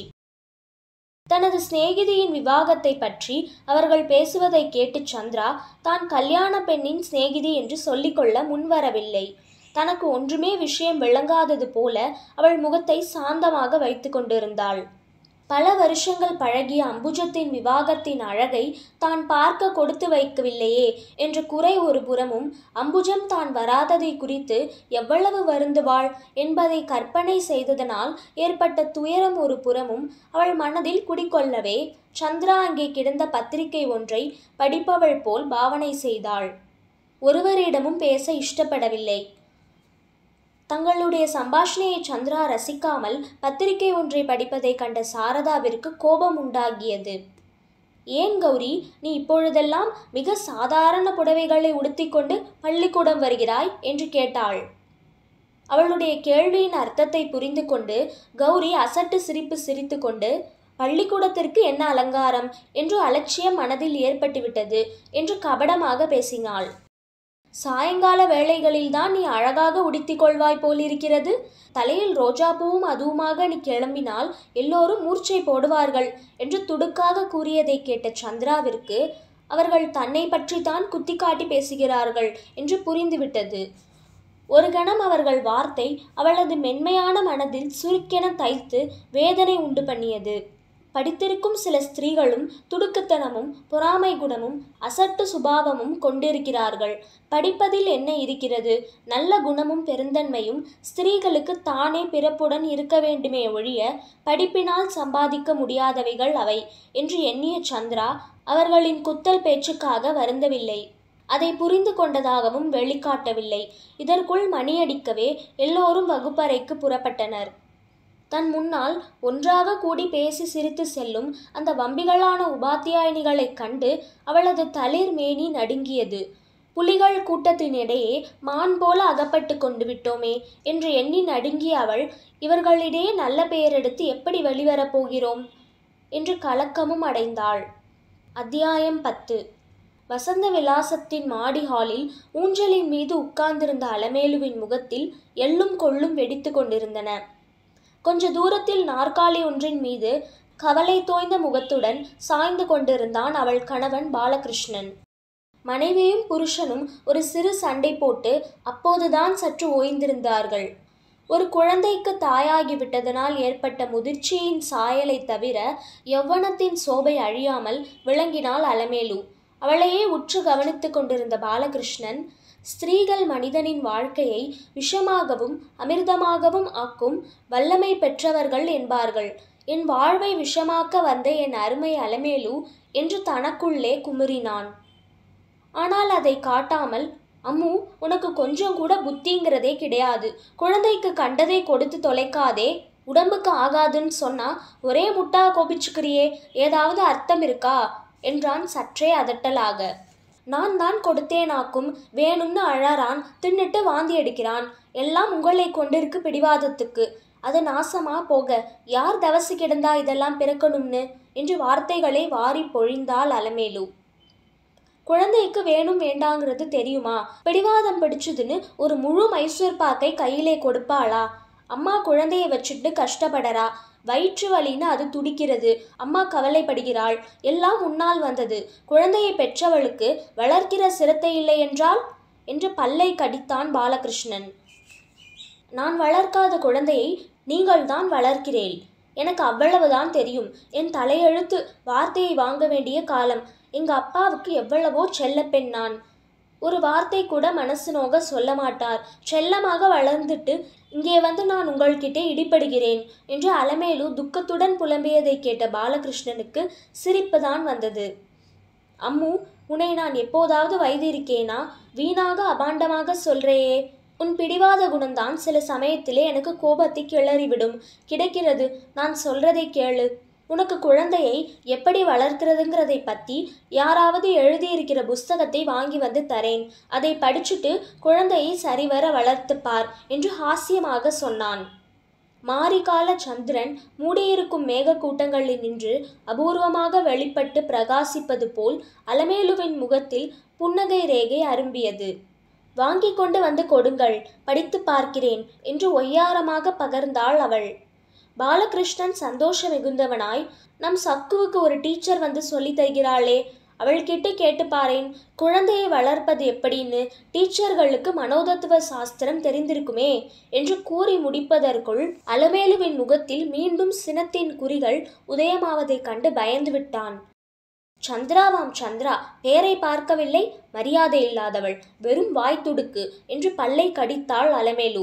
தனது சிநேகிதியின் விவாகத்தை பற்றி அவர்கள் பேசுவதை கேட்டு சந்திரா தான் கல்யாண பெண்ணின் சிநேகிதி என்று சொல்லிக்கொள்ள முன்வரவில்லை தனக்கு ஒன்றுமே விஷயம் விளங்காதது போல அவள் முகத்தை சாந்தமாக வைத்து கொண்டிருந்தாள் பல வருஷங்கள் பழகிய அம்புஜத்தின் விவாகத்தின் அழகை தான் பார்க்க கொடுத்து வைக்கவில்லையே என்ற குறை ஒரு புறமும் அம்புஜம் தான் வராததை குறித்து எவ்வளவு வருந்துவாள் என்பதை கற்பனை செய்ததனால் ஏற்பட்ட துயரம் ஒரு புறமும் அவள் மனதில் குடிக்கொள்ளவே சந்திரா அங்கே கிடந்த பத்திரிகை ஒன்றை படிப்பவள் போல் பாவனை செய்தாள் ஒருவரிடமும் பேச இஷ்டப்படவில்லை தங்களுடைய சம்பாஷணையை சந்திரா ரசிக்காமல் பத்திரிகை ஒன்றை படிப்பதை கண்ட சாரதாவிற்கு கோபம் உண்டாகியது ஏன் கௌரி நீ இப்பொழுதெல்லாம் மிக சாதாரண புடவைகளை உடுத்திக்கொண்டு பள்ளிக்கூடம் வருகிறாய் என்று கேட்டாள் அவளுடைய கேள்வியின் அர்த்தத்தை புரிந்து கொண்டு கௌரி அசட்டு சிரிப்பு சிரித்துக்கொண்டு பள்ளிக்கூடத்திற்கு என்ன அலங்காரம் என்று அலட்சியம் மனதில் ஏற்பட்டுவிட்டது என்று கபடமாக பேசினாள் சாயங்கால வேளைகளில்தான் நீ அழகாக உடுத்திக் கொள்வாய் போலிருக்கிறது தலையில் ரோஜாப்பூவும் அதுவுமாக நீ கிளம்பினால் எல்லோரும் மூர்ச்சை போடுவார்கள் என்று துடுக்காக கூறியதை கேட்ட சந்திராவிற்கு அவர்கள் தன்னை பற்றித்தான் குத்தி காட்டி பேசுகிறார்கள் என்று புரிந்துவிட்டது ஒரு கணம் அவர்கள் வார்த்தை அவளது மென்மையான மனதில் சுருக்கென தைத்து வேதனை உண்டு பண்ணியது படித்திருக்கும் சில ஸ்திரீகளும் துடுக்குத்தனமும் பொறாமை குணமும் அசட்டு சுபாவமும் கொண்டிருக்கிறார்கள் படிப்பதில் என்ன இருக்கிறது நல்ல குணமும் பெருந்தன்மையும் ஸ்திரீகளுக்கு தானே பிறப்புடன் இருக்க வேண்டுமே ஒழிய படிப்பினால் சம்பாதிக்க முடியாதவைகள் அவை என்று எண்ணிய சந்திரா அவர்களின் குத்தல் பேச்சுக்காக வருந்தவில்லை அதை புரிந்து கொண்டதாகவும் வெளிக்காட்டவில்லை இதற்குள் மணியடிக்கவே எல்லோரும் வகுப்பறைக்கு புறப்பட்டனர் தன் முன்னால் ஒன்றாக கூடி பேசி சிரித்து செல்லும் அந்த வம்பிகளான உபாத்தியாயினிகளைக் கண்டு அவளது தளிர் மேனி நடுங்கியது புலிகள் கூட்டத்தினிடையே மான் போல அகப்பட்டு கொண்டு விட்டோமே என்று எண்ணி நடுங்கிய அவள் இவர்களிடையே நல்ல பெயரெடுத்து எப்படி வெளிவரப் போகிறோம் என்று கலக்கமும் அடைந்தாள் அத்தியாயம் பத்து வசந்த விலாசத்தின் மாடி ஹாலில் ஊஞ்சலின் மீது உட்கார்ந்திருந்த அலமேலுவின் முகத்தில் எள்ளும் கொள்ளும் வெடித்து கொண்டிருந்தன கொஞ்ச தூரத்தில் நாற்காலி ஒன்றின் மீது கவலை தோய்ந்த முகத்துடன் சாய்ந்து கொண்டிருந்தான் அவள் கணவன் பாலகிருஷ்ணன் மனைவியும் புருஷனும் ஒரு சிறு சண்டை போட்டு அப்போதுதான் சற்று ஓய்ந்திருந்தார்கள் ஒரு குழந்தைக்கு தாயாகிவிட்டதனால் ஏற்பட்ட முதிர்ச்சியின் சாயலை தவிர யௌவனத்தின் சோபை அழியாமல் விளங்கினாள் அலமேலு அவளையே உற்று கவனித்து கொண்டிருந்த பாலகிருஷ்ணன் ஸ்திரீகள் மனிதனின் வாழ்க்கையை விஷமாகவும் அமிர்தமாகவும் ஆக்கும் வல்லமை பெற்றவர்கள் என்பார்கள் என் வாழ்வை விஷமாக்க வந்த என் அருமை அலமேலு என்று தனக்குள்ளே குமுறினான் ஆனால் அதை காட்டாமல் அம்மு உனக்கு கொஞ்சம் கூட புத்திங்கிறதே கிடையாது குழந்தைக்கு கண்டதை கொடுத்து தொலைக்காதே உடம்புக்கு ஆகாதுன்னு சொன்னா ஒரே முட்டா கோபிச்சுக்கிறியே ஏதாவது அர்த்தம் இருக்கா என்றான் சற்றே அதட்டலாக நான் தான் கொடுத்தேனாக்கும் வேணும்னு அழறான் தின்னுட்டு வாந்தி அடிக்கிறான் எல்லாம் உங்களை கொண்டிருக்கு பிடிவாதத்துக்கு அது நாசமா போக யார் தவசு கிடந்தா இதெல்லாம் பிறக்கணும்னு என்று வார்த்தைகளை வாரி பொழிந்தாள் அலமேலு குழந்தைக்கு வேணும் வேண்டாங்கிறது தெரியுமா பிடிவாதம் பிடிச்சதுன்னு ஒரு முழு மைசூர் பாக்கை கையிலே கொடுப்பாளா அம்மா குழந்தைய வச்சுட்டு கஷ்டப்படறா வயிற்று வலின்னு அது துடிக்கிறது அம்மா கவலைப்படுகிறாள் எல்லாம் உன்னால் வந்தது குழந்தையை பெற்றவளுக்கு வளர்க்கிற சிரத்தை இல்லை என்றால் என்று பல்லை கடித்தான் பாலகிருஷ்ணன் நான் வளர்க்காத குழந்தையை நீங்கள் தான் வளர்க்கிறேன் எனக்கு அவ்வளவுதான் தெரியும் என் தலையெழுத்து வார்த்தையை வாங்க வேண்டிய காலம் எங்க அப்பாவுக்கு எவ்வளவோ செல்லப்பெண் நான் ஒரு வார்த்தை கூட மனசு நோக சொல்ல மாட்டார் செல்லமாக வளர்ந்துட்டு இங்கே வந்து நான் உங்கள்கிட்ட இடிபடுகிறேன் என்று அலமேலு துக்கத்துடன் புலம்பியதை கேட்ட பாலகிருஷ்ணனுக்கு சிரிப்புதான் வந்தது அம்மு உன்னை நான் எப்போதாவது வைத்திருக்கேனா வீணாக அபாண்டமாக சொல்றேயே உன் பிடிவாத குணம்தான் சில சமயத்திலே எனக்கு கோபத்தை கிளறிவிடும் கிடைக்கிறது நான் சொல்றதை கேளு உனக்கு குழந்தையை எப்படி வளர்க்கிறதுங்கிறதை பற்றி யாராவது எழுதியிருக்கிற புஸ்தகத்தை வாங்கி வந்து தரேன் அதை படிச்சுட்டு குழந்தையை சரிவர வளர்த்துப்பார் என்று ஹாஸ்யமாக சொன்னான் மாரிகால சந்திரன் மூடியிருக்கும் மேகக்கூட்டங்களில் நின்று அபூர்வமாக வெளிப்பட்டு பிரகாசிப்பது போல் அலமேலுவின் முகத்தில் புன்னகை ரேகை அரும்பியது வாங்கி கொண்டு வந்து கொடுங்கள் படித்து பார்க்கிறேன் என்று ஒய்யாரமாக பகர்ந்தாள் அவள் பாலகிருஷ்ணன் சந்தோஷ மிகுந்தவனாய் நம் சக்குவுக்கு ஒரு டீச்சர் வந்து சொல்லி தருகிறாளே அவள்கிட்ட கேட்டு பாரேன் குழந்தையை வளர்ப்பது எப்படின்னு டீச்சர்களுக்கு மனோதத்துவ சாஸ்திரம் தெரிந்திருக்குமே என்று கூறி முடிப்பதற்குள் அலமேலுவின் முகத்தில் மீண்டும் சினத்தின் குறிகள் உதயமாவதைக் கண்டு பயந்து விட்டான் சந்திராவாம் சந்திரா பேரை பார்க்கவில்லை மரியாதை இல்லாதவள் வெறும் வாய் துடுக்கு என்று பல்லை கடித்தாள் அலமேலு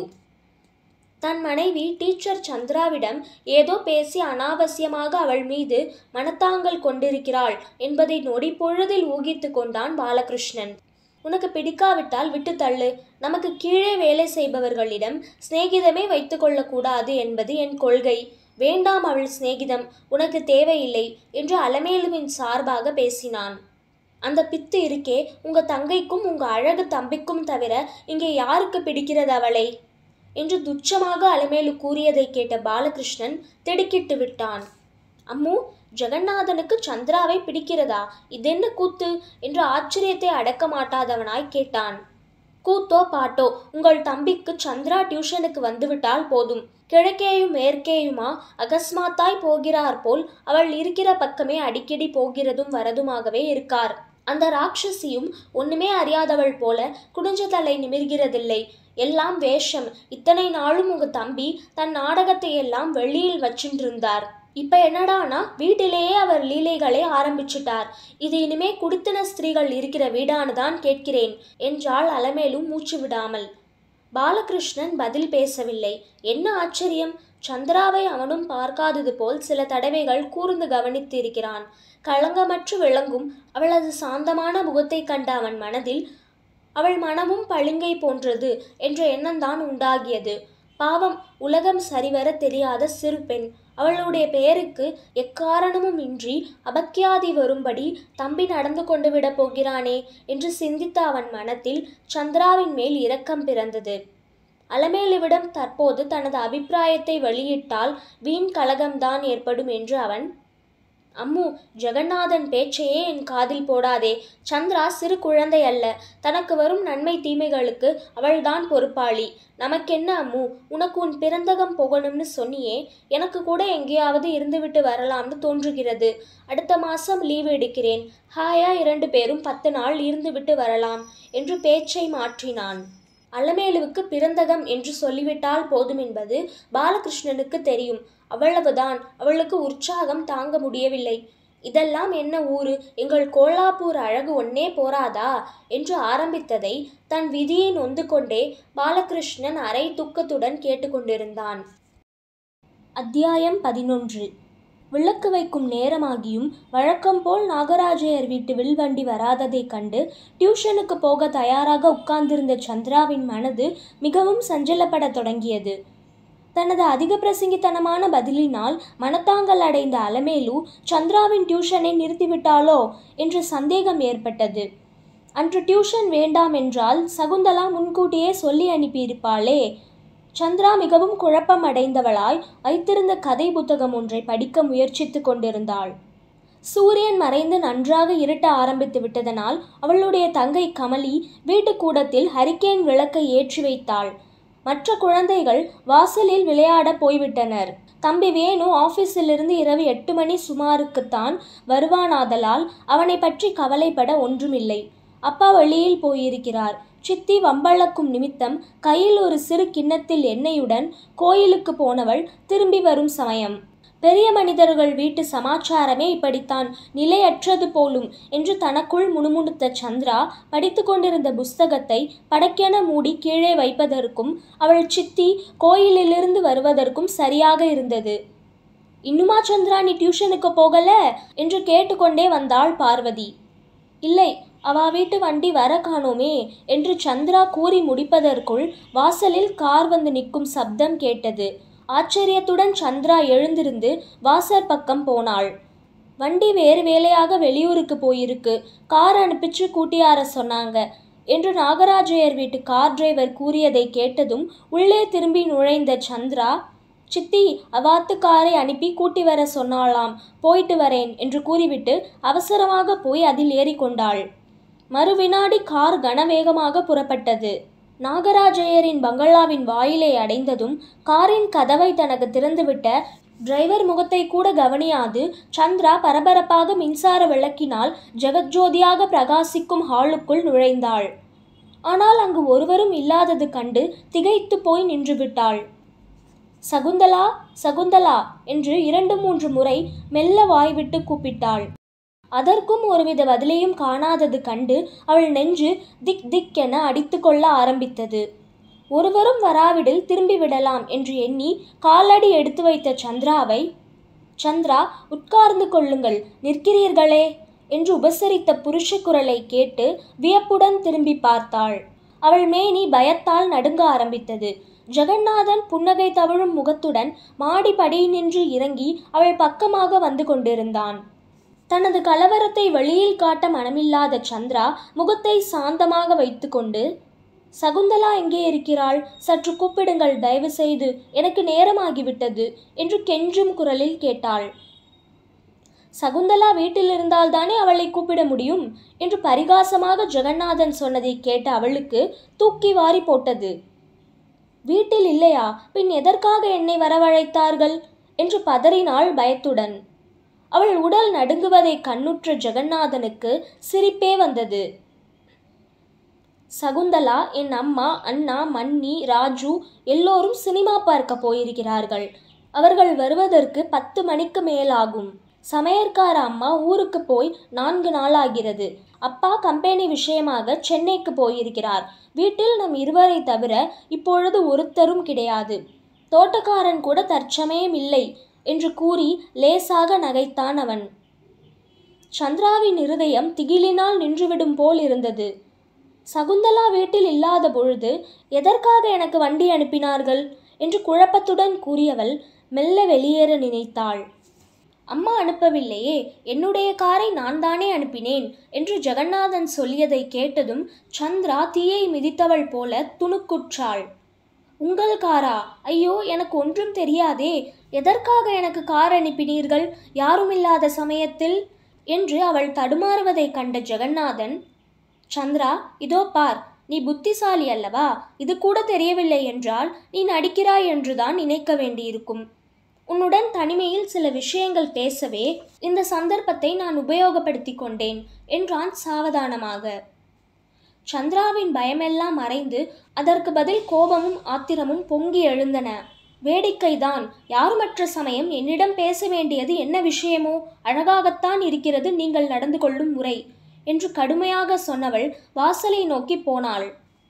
தன் மனைவி டீச்சர் சந்திராவிடம் ஏதோ பேசி அனாவசியமாக அவள் மீது மனத்தாங்கல் கொண்டிருக்கிறாள் என்பதை நொடி பொழுதில் ஊகித்து கொண்டான் பாலகிருஷ்ணன் உனக்கு பிடிக்காவிட்டால் விட்டு தள்ளு நமக்கு கீழே வேலை செய்பவர்களிடம் சிநேகிதமே வைத்துக்கொள்ளக்கூடாது என்பது என் கொள்கை வேண்டாம் அவள் சிநேகிதம் உனக்கு தேவையில்லை என்று அலமேலுவின் சார்பாக பேசினான் அந்த பித்து இருக்கே உங்க தங்கைக்கும் உங்க அழகு தம்பிக்கும் தவிர இங்கே யாருக்கு பிடிக்கிறது அவளை என்று துச்சமாக அலமேலு கூறியதை கேட்ட பாலகிருஷ்ணன் திடுக்கிட்டு விட்டான் அம்மு ஜெகநாதனுக்கு சந்திராவை பிடிக்கிறதா இதென்ன கூத்து என்று ஆச்சரியத்தை அடக்க மாட்டாதவனாய் கேட்டான் கூத்தோ பாட்டோ உங்கள் தம்பிக்கு சந்திரா டியூஷனுக்கு வந்துவிட்டால் போதும் கிழக்கேயும் மேற்கேயுமா அகஸ்மாத்தாய் போகிறார் போல் அவள் இருக்கிற பக்கமே அடிக்கடி போகிறதும் வரதுமாகவே இருக்கார் அந்த ராட்சசியும் ஒண்ணுமே அறியாதவள் போல குடிஞ்ச தலை நிமிர்கிறதில்லை எல்லாம் வேஷம் இத்தனை நாளும் உங்க தம்பி தன் நாடகத்தை எல்லாம் வெளியில் வச்சுருந்தார் இப்ப என்னடானா வீட்டிலேயே அவர் லீலைகளை ஆரம்பிச்சிட்டார் இது இனிமே குடித்தன ஸ்திரீகள் இருக்கிற வீடான்னு தான் கேட்கிறேன் என்றாள் அலமேலும் மூச்சு விடாமல் பாலகிருஷ்ணன் பதில் பேசவில்லை என்ன ஆச்சரியம் சந்திராவை அவனும் பார்க்காதது போல் சில தடவைகள் கூர்ந்து கவனித்து இருக்கிறான் களங்கமற்று விளங்கும் அவளது சாந்தமான முகத்தை கண்ட அவன் மனதில் அவள் மனமும் பளிங்கை போன்றது என்ற எண்ணம்தான் உண்டாகியது பாவம் உலகம் சரிவர தெரியாத சிறு பெண் அவளுடைய பெயருக்கு எக்காரணமும் இன்றி அபக்கியாதி வரும்படி தம்பி நடந்து கொண்டு விடப் போகிறானே என்று சிந்தித்த அவன் மனத்தில் சந்திராவின் மேல் இரக்கம் பிறந்தது அலமேலுவிடம் தற்போது தனது அபிப்பிராயத்தை வெளியிட்டால் வீண் கலகம்தான் ஏற்படும் என்று அவன் அம்மு ஜெகநாதன் பேச்சையே என் காதில் போடாதே சந்திரா சிறு குழந்தை அல்ல தனக்கு வரும் நன்மை தீமைகளுக்கு அவள்தான் பொறுப்பாளி நமக்கென்ன அம்மு உனக்கு உன் பிறந்தகம் போகணும்னு சொன்னியே எனக்கு கூட எங்கேயாவது இருந்துவிட்டு வரலாம்னு தோன்றுகிறது அடுத்த மாசம் லீவு எடுக்கிறேன் ஹாயா இரண்டு பேரும் பத்து நாள் இருந்துவிட்டு வரலாம் என்று பேச்சை மாற்றினான் அலமேலுவுக்கு பிறந்தகம் என்று சொல்லிவிட்டால் போதும் என்பது பாலகிருஷ்ணனுக்கு தெரியும் அவ்வளவுதான் அவளுக்கு உற்சாகம் தாங்க முடியவில்லை இதெல்லாம் என்ன ஊரு எங்கள் கோலாப்பூர் அழகு ஒன்னே போராதா என்று ஆரம்பித்ததை தன் விதியை நொந்து கொண்டே பாலகிருஷ்ணன் அரை துக்கத்துடன் கேட்டுக்கொண்டிருந்தான் அத்தியாயம் பதினொன்று விளக்கு வைக்கும் நேரமாகியும் வழக்கம் போல் நாகராஜையர் வீட்டு வில்வண்டி வராததைக் கண்டு டியூஷனுக்கு போக தயாராக உட்கார்ந்திருந்த சந்திராவின் மனது மிகவும் சஞ்சலப்படத் தொடங்கியது தனது அதிக பிரசங்கித்தனமான பதிலினால் மனத்தாங்கல் அடைந்த அலமேலு சந்திராவின் டியூஷனை நிறுத்திவிட்டாளோ என்ற சந்தேகம் ஏற்பட்டது அன்று டியூஷன் வேண்டாம் என்றால் சகுந்தலா முன்கூட்டியே சொல்லி அனுப்பியிருப்பாளே சந்திரா மிகவும் குழப்பம் அடைந்தவளாய் வைத்திருந்த கதை புத்தகம் ஒன்றை படிக்க முயற்சித்து கொண்டிருந்தாள் சூரியன் மறைந்து நன்றாக இருட்ட ஆரம்பித்து விட்டதனால் அவளுடைய தங்கை கமலி வீட்டுக்கூடத்தில் ஹரிக்கேன் விளக்கை ஏற்றி வைத்தாள் மற்ற குழந்தைகள் வாசலில் விளையாட போய்விட்டனர் தம்பி வேணு ஆபீஸிலிருந்து இரவு எட்டு மணி சுமாருக்குத்தான் வருவானாதலால் அவனை பற்றி கவலைப்பட ஒன்றுமில்லை அப்பா வெளியில் போயிருக்கிறார் சித்தி வம்பளக்கும் நிமித்தம் கையில் ஒரு சிறு கிண்ணத்தில் எண்ணெயுடன் கோயிலுக்கு போனவள் திரும்பி வரும் சமயம் பெரிய மனிதர்கள் வீட்டு சமாச்சாரமே இப்படித்தான் நிலையற்றது போலும் என்று தனக்குள் முணுமுணுத்த சந்திரா படித்து கொண்டிருந்த புஸ்தகத்தை படக்கென மூடி கீழே வைப்பதற்கும் அவள் சித்தி கோயிலிலிருந்து வருவதற்கும் சரியாக இருந்தது இன்னுமா சந்திரா நீ டியூஷனுக்கு போகல என்று கேட்டுக்கொண்டே வந்தாள் பார்வதி இல்லை அவா வீட்டு வண்டி வர காணோமே என்று சந்திரா கூறி முடிப்பதற்குள் வாசலில் கார் வந்து நிற்கும் சப்தம் கேட்டது ஆச்சரியத்துடன் சந்திரா எழுந்திருந்து வாசற் பக்கம் போனாள் வண்டி வேறு வேலையாக வெளியூருக்கு போயிருக்கு கார் அனுப்பிச்சு கூட்டியார சொன்னாங்க என்று நாகராஜையர் வீட்டு கார் டிரைவர் கூறியதை கேட்டதும் உள்ளே திரும்பி நுழைந்த சந்திரா சித்தி அவாத்து காரை அனுப்பி கூட்டி வர சொன்னாளாம் போயிட்டு வரேன் என்று கூறிவிட்டு அவசரமாக போய் அதில் ஏறிக்கொண்டாள் மறுவினாடி கார் கனவேகமாக புறப்பட்டது நாகராஜையரின் பங்களாவின் வாயிலை அடைந்ததும் காரின் கதவை தனக்கு திறந்துவிட்ட டிரைவர் முகத்தை கூட கவனியாது சந்திரா பரபரப்பாக மின்சார விளக்கினால் ஜெகஜோதியாக பிரகாசிக்கும் ஹாலுக்குள் நுழைந்தாள் ஆனால் அங்கு ஒருவரும் இல்லாதது கண்டு திகைத்து போய் நின்றுவிட்டாள் சகுந்தலா சகுந்தலா என்று இரண்டு மூன்று முறை மெல்ல வாய்விட்டு கூப்பிட்டாள் அதற்கும் ஒருவித பதிலையும் காணாதது கண்டு அவள் நெஞ்சு திக் திக் என அடித்துக்கொள்ள ஆரம்பித்தது ஒருவரும் வராவிடில் திரும்பி விடலாம் என்று எண்ணி காலடி எடுத்து வைத்த சந்திராவை சந்திரா உட்கார்ந்து கொள்ளுங்கள் நிற்கிறீர்களே என்று உபசரித்த புருஷ குரலை கேட்டு வியப்புடன் திரும்பி பார்த்தாள் அவள் மேனி பயத்தால் நடுங்க ஆரம்பித்தது ஜெகநாதன் புன்னகை தவழும் முகத்துடன் மாடி படியினின்று இறங்கி அவள் பக்கமாக வந்து கொண்டிருந்தான் தனது கலவரத்தை வெளியில் காட்ட மனமில்லாத சந்திரா முகத்தை சாந்தமாக வைத்துக்கொண்டு சகுந்தலா எங்கே இருக்கிறாள் சற்று கூப்பிடுங்கள் தயவு செய்து எனக்கு நேரமாகிவிட்டது என்று கெஞ்சும் குரலில் கேட்டாள் சகுந்தலா வீட்டில் இருந்தால்தானே அவளை கூப்பிட முடியும் என்று பரிகாசமாக ஜெகநாதன் சொன்னதை கேட்ட அவளுக்கு தூக்கி வாரி போட்டது வீட்டில் இல்லையா பின் எதற்காக என்னை வரவழைத்தார்கள் என்று பதறினாள் பயத்துடன் அவள் உடல் நடுங்குவதை கண்ணுற்ற ஜெகநாதனுக்கு சிரிப்பே வந்தது சகுந்தலா என் அம்மா அண்ணா மன்னி ராஜு எல்லோரும் சினிமா பார்க்க போயிருக்கிறார்கள் அவர்கள் வருவதற்கு பத்து மணிக்கு மேலாகும் சமையற்கார அம்மா ஊருக்கு போய் நான்கு நாளாகிறது அப்பா கம்பெனி விஷயமாக சென்னைக்கு போயிருக்கிறார் வீட்டில் நம் இருவரை தவிர இப்பொழுது ஒருத்தரும் கிடையாது தோட்டக்காரன் கூட தற்சமயம் இல்லை என்று கூறி லேசாக நகைத்தான் அவன் சந்திராவின் இருதயம் திகிலினால் நின்றுவிடும் போல் இருந்தது சகுந்தலா வீட்டில் இல்லாத பொழுது எதற்காக எனக்கு வண்டி அனுப்பினார்கள் என்று குழப்பத்துடன் கூறியவள் மெல்ல வெளியேற நினைத்தாள் அம்மா அனுப்பவில்லையே என்னுடைய காரை நான் தானே அனுப்பினேன் என்று ஜெகநாதன் சொல்லியதை கேட்டதும் சந்திரா தீயை மிதித்தவள் போல துணுக்குற்றாள் உங்கள் காரா ஐயோ எனக்கு ஒன்றும் தெரியாதே எதற்காக எனக்கு கார் அனுப்பினீர்கள் யாருமில்லாத சமயத்தில் என்று அவள் தடுமாறுவதைக் கண்ட ஜெகநாதன் சந்திரா இதோ பார் நீ புத்திசாலி அல்லவா இது கூட தெரியவில்லை என்றால் நீ நடிக்கிறாய் என்றுதான் நினைக்க வேண்டியிருக்கும் உன்னுடன் தனிமையில் சில விஷயங்கள் பேசவே இந்த சந்தர்ப்பத்தை நான் உபயோகப்படுத்தி கொண்டேன் என்றான் சாவதானமாக சந்திராவின் பயமெல்லாம் மறைந்து அதற்கு பதில் கோபமும் ஆத்திரமும் பொங்கி எழுந்தன வேடிக்கைதான் யாருமற்ற சமயம் என்னிடம் பேச வேண்டியது என்ன விஷயமோ அழகாகத்தான் இருக்கிறது நீங்கள் நடந்து கொள்ளும் முறை என்று கடுமையாக சொன்னவள் வாசலை நோக்கி போனாள்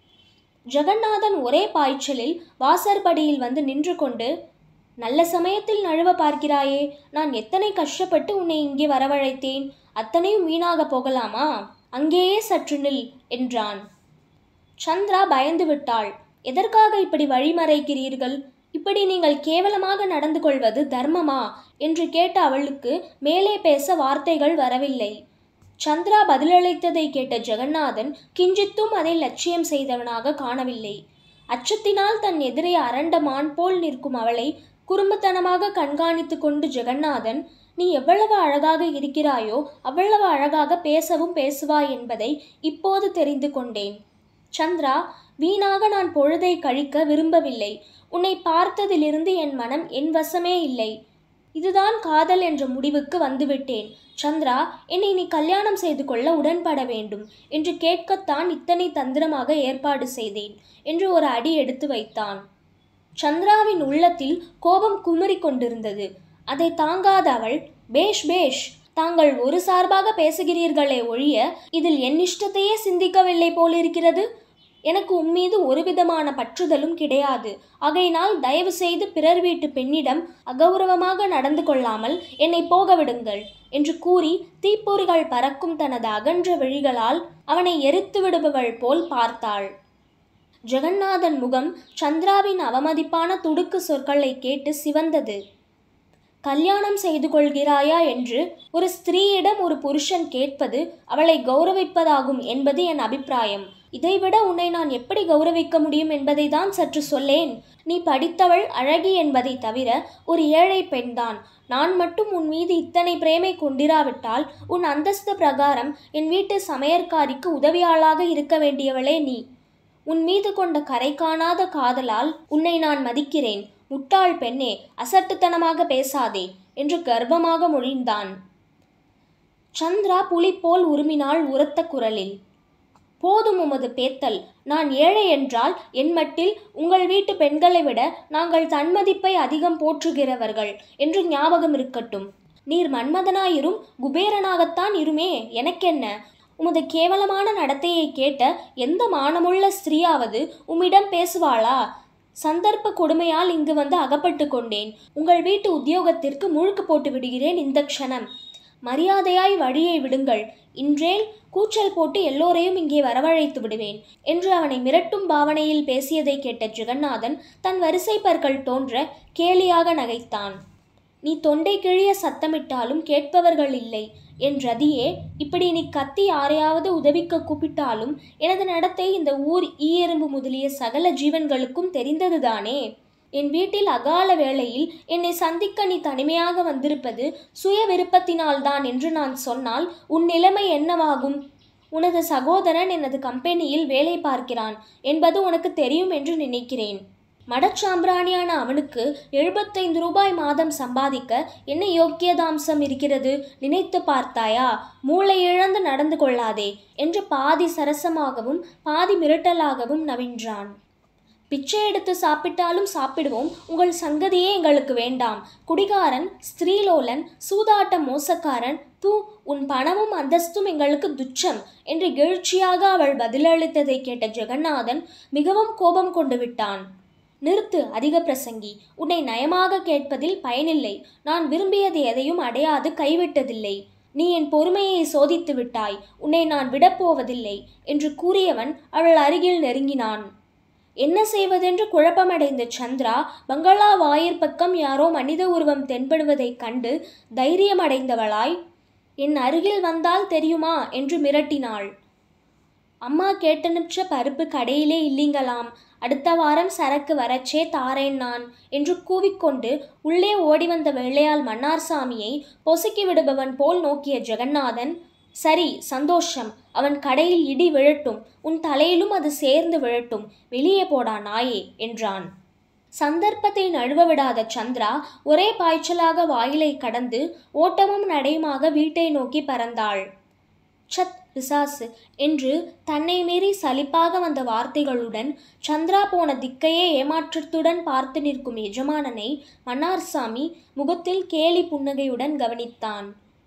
ஜெகநாதன் ஒரே பாய்ச்சலில் வாசற்படியில் வந்து நின்று கொண்டு நல்ல சமயத்தில் நழுவ பார்க்கிறாயே நான் எத்தனை கஷ்டப்பட்டு உன்னை இங்கே வரவழைத்தேன் அத்தனையும் வீணாக போகலாமா அங்கேயே சற்று நில் என்றான் சந்திரா பயந்து விட்டாள் எதற்காக இப்படி வழிமறைக்கிறீர்கள் இப்படி நீங்கள் கேவலமாக நடந்து கொள்வது தர்மமா என்று கேட்ட அவளுக்கு மேலே பேச வார்த்தைகள் வரவில்லை சந்திரா பதிலளித்ததை கேட்ட ஜெகநாதன் கிஞ்சித்தும் அதை லட்சியம் செய்தவனாக காணவில்லை அச்சத்தினால் தன் எதிரே அரண்ட மான் போல் நிற்கும் அவளை குறும்புத்தனமாக கண்காணித்து கொண்டு ஜெகநாதன் நீ எவ்வளவு அழகாக இருக்கிறாயோ அவ்வளவு அழகாக பேசவும் பேசுவாய் என்பதை இப்போது தெரிந்து கொண்டேன் சந்திரா வீணாக நான் பொழுதை கழிக்க விரும்பவில்லை உன்னை பார்த்ததிலிருந்து என் மனம் என் வசமே இல்லை இதுதான் காதல் என்ற முடிவுக்கு வந்துவிட்டேன் சந்திரா என்னை நீ கல்யாணம் செய்து கொள்ள உடன்பட வேண்டும் என்று கேட்கத்தான் இத்தனை தந்திரமாக ஏற்பாடு செய்தேன் என்று ஒரு அடி எடுத்து வைத்தான் சந்திராவின் உள்ளத்தில் கோபம் குமுறி கொண்டிருந்தது அதை தாங்காத அவள் பேஷ் பேஷ் தாங்கள் ஒரு சார்பாக பேசுகிறீர்களே ஒழிய இதில் என் இஷ்டத்தையே சிந்திக்கவில்லை போலிருக்கிறது எனக்கு உம்மீது ஒரு விதமான பற்றுதலும் கிடையாது ஆகையினால் தயவு செய்து பிறர் வீட்டு பெண்ணிடம் அகௌரவமாக நடந்து கொள்ளாமல் என்னை போக விடுங்கள் என்று கூறி தீப்பொறிகள் பறக்கும் தனது அகன்ற விழிகளால் அவனை எரித்து விடுபவள் போல் பார்த்தாள் ஜெகநாதன் முகம் சந்திராவின் அவமதிப்பான துடுக்கு சொற்களை கேட்டு சிவந்தது கல்யாணம் செய்து கொள்கிறாயா என்று ஒரு ஸ்திரீயிடம் ஒரு புருஷன் கேட்பது அவளை கௌரவிப்பதாகும் என்பது என் அபிப்பிராயம் இதைவிட உன்னை நான் எப்படி கௌரவிக்க முடியும் என்பதை தான் சற்று சொல்லேன் நீ படித்தவள் அழகி என்பதை தவிர ஒரு ஏழை பெண்தான் நான் மட்டும் உன் மீது இத்தனை பிரேமை கொண்டிராவிட்டால் உன் அந்தஸ்து பிரகாரம் என் வீட்டு சமையற்காரிக்கு உதவியாளாக இருக்க வேண்டியவளே நீ உன் மீது கொண்ட கரை காணாத காதலால் உன்னை நான் மதிக்கிறேன் முட்டாள் பெண்ணே அசட்டுத்தனமாக பேசாதே என்று கர்வமாக மொழிந்தான் சந்திரா புலி போல் உருமினாள் உரத்த குரலில் போதும் உமது பேத்தல் நான் ஏழை என்றால் என் மட்டில் உங்கள் வீட்டு பெண்களை விட நாங்கள் தன்மதிப்பை அதிகம் போற்றுகிறவர்கள் என்று ஞாபகம் இருக்கட்டும் நீர் மன்மதனாயிரும் குபேரனாகத்தான் இருமே எனக்கென்ன உமது கேவலமான நடத்தையை கேட்ட எந்த மானமுள்ள ஸ்திரீயாவது உம்மிடம் பேசுவாளா சந்தர்ப்ப கொடுமையால் இங்கு வந்து அகப்பட்டு கொண்டேன் உங்கள் வீட்டு உத்தியோகத்திற்கு முழுக்கு போட்டு விடுகிறேன் இந்த க்ஷணம் மரியாதையாய் வழியை விடுங்கள் இன்றேல் கூச்சல் போட்டு எல்லோரையும் இங்கே வரவழைத்து விடுவேன் என்று அவனை மிரட்டும் பாவனையில் பேசியதை கேட்ட ஜெகநாதன் தன் வரிசை பற்கள் தோன்ற கேலியாக நகைத்தான் நீ தொண்டை கிழிய சத்தமிட்டாலும் கேட்பவர்கள் இல்லை என் ரதியே இப்படி நீ கத்தி யாரையாவது உதவிக்க கூப்பிட்டாலும் எனது நடத்தை இந்த ஊர் ஈயெறும்பு முதலிய சகல ஜீவன்களுக்கும் தெரிந்ததுதானே என் வீட்டில் அகால வேளையில் என்னை சந்திக்க நீ தனிமையாக வந்திருப்பது சுய விருப்பத்தினால்தான் என்று நான் சொன்னால் உன் நிலைமை என்னவாகும் உனது சகோதரன் எனது கம்பெனியில் வேலை பார்க்கிறான் என்பது உனக்கு தெரியும் என்று நினைக்கிறேன் மடச்சாம்பிராணியான அவனுக்கு எழுபத்தைந்து ரூபாய் மாதம் சம்பாதிக்க என்ன யோக்கியதாம்சம் இருக்கிறது நினைத்து பார்த்தாயா மூளை இழந்து நடந்து கொள்ளாதே என்று பாதி சரசமாகவும் பாதி மிரட்டலாகவும் நவின்றான் பிச்சை எடுத்து சாப்பிட்டாலும் சாப்பிடுவோம் உங்கள் சங்கதியே எங்களுக்கு வேண்டாம் குடிகாரன் ஸ்திரீலோலன் சூதாட்ட மோசக்காரன் தூ உன் பணமும் அந்தஸ்தும் எங்களுக்கு துச்சம் என்று எழுச்சியாக அவள் பதிலளித்ததை கேட்ட ஜெகநாதன் மிகவும் கோபம் கொண்டு விட்டான் நிறுத்து அதிக பிரசங்கி உன்னை நயமாக கேட்பதில் பயனில்லை நான் விரும்பியது எதையும் அடையாது கைவிட்டதில்லை நீ என் பொறுமையை சோதித்து விட்டாய் உன்னை நான் விடப்போவதில்லை என்று கூறியவன் அவள் அருகில் நெருங்கினான் என்ன செய்வதென்று குழப்பமடைந்த சந்திரா பங்களா வாயிற் பக்கம் யாரோ மனித உருவம் தென்படுவதைக் கண்டு தைரியமடைந்தவளாய் என் அருகில் வந்தால் தெரியுமா என்று மிரட்டினாள் அம்மா கேட்டனுச்ச பருப்பு கடையிலே இல்லீங்களாம் அடுத்த வாரம் சரக்கு வரச்சே தாரேன் நான் என்று கூவிக்கொண்டு உள்ளே ஓடி வந்த வெள்ளையால் மன்னார்சாமியை பொசுக்கி விடுபவன் போல் நோக்கிய ஜெகநாதன் சரி சந்தோஷம் அவன் கடையில் இடி விழட்டும் உன் தலையிலும் அது சேர்ந்து விழட்டும் வெளியே போடா நாயே என்றான் சந்தர்ப்பத்தை நழுவ விடாத சந்திரா ஒரே பாய்ச்சலாக வாயிலை கடந்து ஓட்டமும் நடையுமாக வீட்டை நோக்கி பறந்தாள் சத் பிசாசு என்று தன்னை மீறி சலிப்பாக வந்த வார்த்தைகளுடன் சந்திரா போன திக்கையே ஏமாற்றத்துடன் பார்த்து நிற்கும் எஜமானனை மன்னார்சாமி முகத்தில் கேலி புன்னகையுடன் கவனித்தான்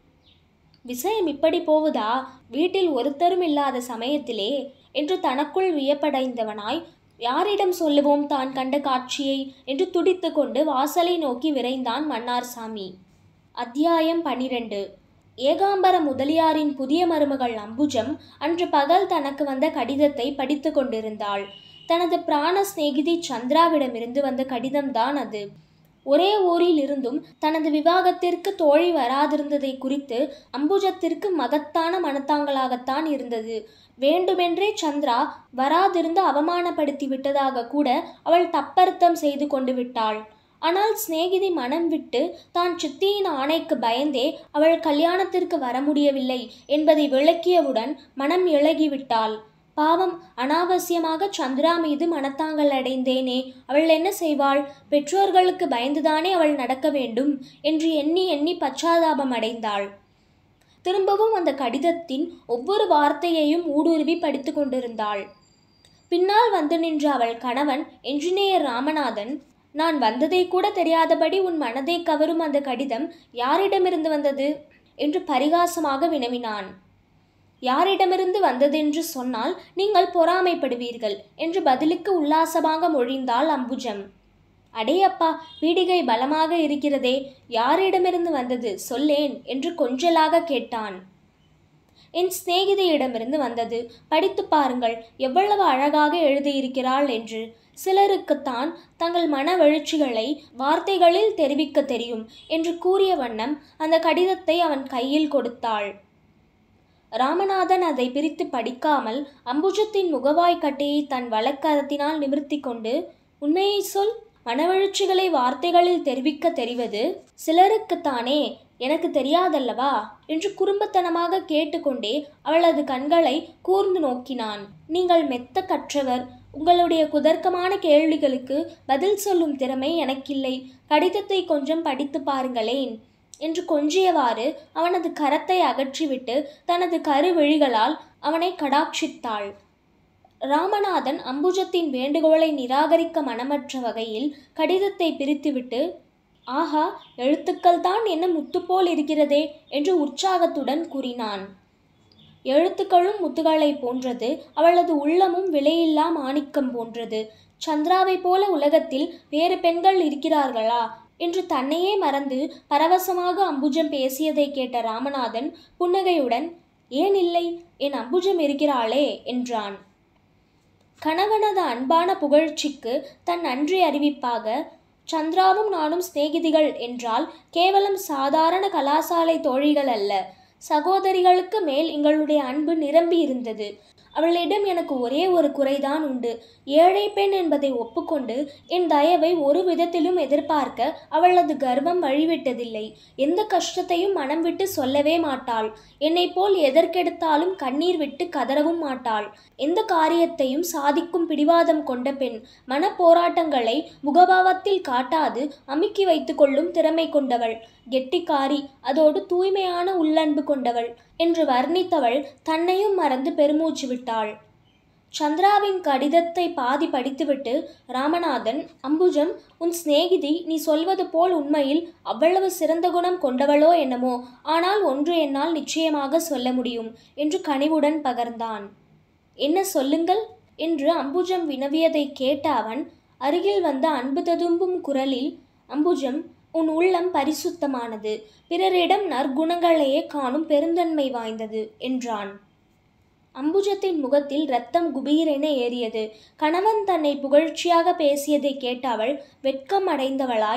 விஷயம் இப்படி போகுதா வீட்டில் ஒருத்தரும் இல்லாத சமயத்திலே என்று தனக்குள் வியப்படைந்தவனாய் யாரிடம் சொல்லுவோம் தான் கண்ட காட்சியை என்று துடித்து கொண்டு வாசலை நோக்கி விரைந்தான் மன்னார்சாமி அத்தியாயம் பனிரெண்டு ஏகாம்பர முதலியாரின் புதிய மருமகள் அம்புஜம் அன்று பகல் தனக்கு வந்த கடிதத்தை படித்து கொண்டிருந்தாள் தனது பிராண சிநேகிதி சந்திராவிடமிருந்து வந்த கடிதம்தான் அது ஒரே ஊரில் இருந்தும் தனது விவாகத்திற்கு தோழி வராதிருந்ததை குறித்து அம்புஜத்திற்கு மகத்தான மனத்தாங்கலாகத்தான் இருந்தது வேண்டுமென்றே சந்திரா வராதிருந்து அவமானப்படுத்தி விட்டதாக கூட அவள் தப்பர்த்தம் செய்து கொண்டு விட்டாள் ஆனால் சிநேகிதி மனம் விட்டு தான் சித்தியின் ஆணைக்கு பயந்தே அவள் கல்யாணத்திற்கு வர முடியவில்லை என்பதை விளக்கியவுடன் மனம் இழகிவிட்டாள் பாவம் அனாவசியமாக சந்திரா மீது மனத்தாங்கல் அடைந்தேனே அவள் என்ன செய்வாள் பெற்றோர்களுக்கு பயந்துதானே அவள் நடக்க வேண்டும் என்று எண்ணி எண்ணி பச்சாதாபம் அடைந்தாள் திரும்பவும் அந்த கடிதத்தின் ஒவ்வொரு வார்த்தையையும் ஊடுருவி படித்து கொண்டிருந்தாள் பின்னால் வந்து நின்ற அவள் கணவன் என்ஜினியர் ராமநாதன் நான் வந்ததை கூட தெரியாதபடி உன் மனதை கவரும் அந்த கடிதம் யாரிடமிருந்து வந்தது என்று பரிகாசமாக வினவினான் யாரிடமிருந்து வந்ததென்று சொன்னால் நீங்கள் பொறாமைப்படுவீர்கள் என்று பதிலுக்கு உல்லாசமாக மொழிந்தாள் அம்புஜம் அடேயப்பா பீடிகை பலமாக இருக்கிறதே யாரிடமிருந்து வந்தது சொல்லேன் என்று கொஞ்சலாக கேட்டான் என் சிநேகிதியிடமிருந்து வந்தது படித்து பாருங்கள் எவ்வளவு அழகாக எழுதியிருக்கிறாள் என்று சிலருக்குத்தான் தங்கள் மன எழுச்சிகளை வார்த்தைகளில் தெரிவிக்க தெரியும் என்று கூறிய வண்ணம் அந்த கடிதத்தை அவன் கையில் கொடுத்தாள் ராமநாதன் அதை பிரித்து படிக்காமல் அம்புஜத்தின் முகவாய் கட்டையை தன் வழக்கரத்தினால் நிமிர்த்தி கொண்டு உண்மையை சொல் மனவெழுச்சிகளை வார்த்தைகளில் தெரிவிக்க தெரிவது சிலருக்குத்தானே எனக்கு தெரியாதல்லவா என்று குறும்பத்தனமாக கேட்டுக்கொண்டே அவளது கண்களை கூர்ந்து நோக்கினான் நீங்கள் மெத்த கற்றவர் உங்களுடைய குதர்க்கமான கேள்விகளுக்கு பதில் சொல்லும் திறமை எனக்கில்லை கடிதத்தை கொஞ்சம் படித்து பாருங்களேன் என்று கொஞ்சியவாறு அவனது கரத்தை அகற்றிவிட்டு தனது கருவிழிகளால் அவனை கடாட்சித்தாள் ராமநாதன் அம்புஜத்தின் வேண்டுகோளை நிராகரிக்க மனமற்ற வகையில் கடிதத்தை பிரித்துவிட்டு ஆஹா எழுத்துக்கள் தான் என்ன முத்துப்போல் இருக்கிறதே என்று உற்சாகத்துடன் கூறினான் எழுத்துக்களும் முத்துகளை போன்றது அவளது உள்ளமும் விலையில்லா மாணிக்கம் போன்றது சந்திராவை போல உலகத்தில் வேறு பெண்கள் இருக்கிறார்களா என்று தன்னையே மறந்து பரவசமாக அம்புஜம் பேசியதை கேட்ட ராமநாதன் புன்னகையுடன் ஏன் இல்லை என் அம்புஜம் இருக்கிறாளே என்றான் கணவனது அன்பான புகழ்ச்சிக்கு தன் நன்றி அறிவிப்பாக சந்திராவும் நானும் சிநேகிதிகள் என்றால் கேவலம் சாதாரண கலாசாலை தோழிகள் அல்ல சகோதரிகளுக்கு மேல் எங்களுடைய அன்பு நிரம்பி இருந்தது அவளிடம் எனக்கு ஒரே ஒரு குறைதான் உண்டு ஏழை பெண் என்பதை ஒப்புக்கொண்டு என் தயவை ஒரு விதத்திலும் எதிர்பார்க்க அவளது கர்வம் வழிவிட்டதில்லை எந்த கஷ்டத்தையும் மனம் விட்டு சொல்லவே மாட்டாள் என்னை போல் எதற்கெடுத்தாலும் கண்ணீர் விட்டு கதறவும் மாட்டாள் எந்த காரியத்தையும் சாதிக்கும் பிடிவாதம் கொண்ட பெண் மன போராட்டங்களை முகபாவத்தில் காட்டாது அமுக்கி வைத்துக் கொள்ளும் திறமை கொண்டவள் கெட்டிக்காரி அதோடு தூய்மையான உள்ளன்பு கொண்டவள் என்று வர்ணித்தவள் தன்னையும் மறந்து பெருமூச்சு விட்டாள் சந்திராவின் கடிதத்தை பாதி படித்துவிட்டு ராமநாதன் அம்புஜம் உன் சிநேகிதி நீ சொல்வது போல் உண்மையில் அவ்வளவு சிறந்த குணம் கொண்டவளோ என்னமோ ஆனால் ஒன்று என்னால் நிச்சயமாக சொல்ல முடியும் என்று கனிவுடன் பகர்ந்தான் என்ன சொல்லுங்கள் என்று அம்புஜம் வினவியதை கேட்ட அவன் அருகில் வந்த அன்பு ததும்பும் குரலில் அம்புஜம் உன் உள்ளம் பரிசுத்தமானது பிறரிடம் நற்குணங்களையே காணும் பெருந்தன்மை வாய்ந்தது என்றான் அம்புஜத்தின் முகத்தில் இரத்தம் குபீரென ஏறியது கணவன் தன்னை புகழ்ச்சியாக பேசியதை கேட்ட அவள் வெட்கம் அடைந்தவளாய்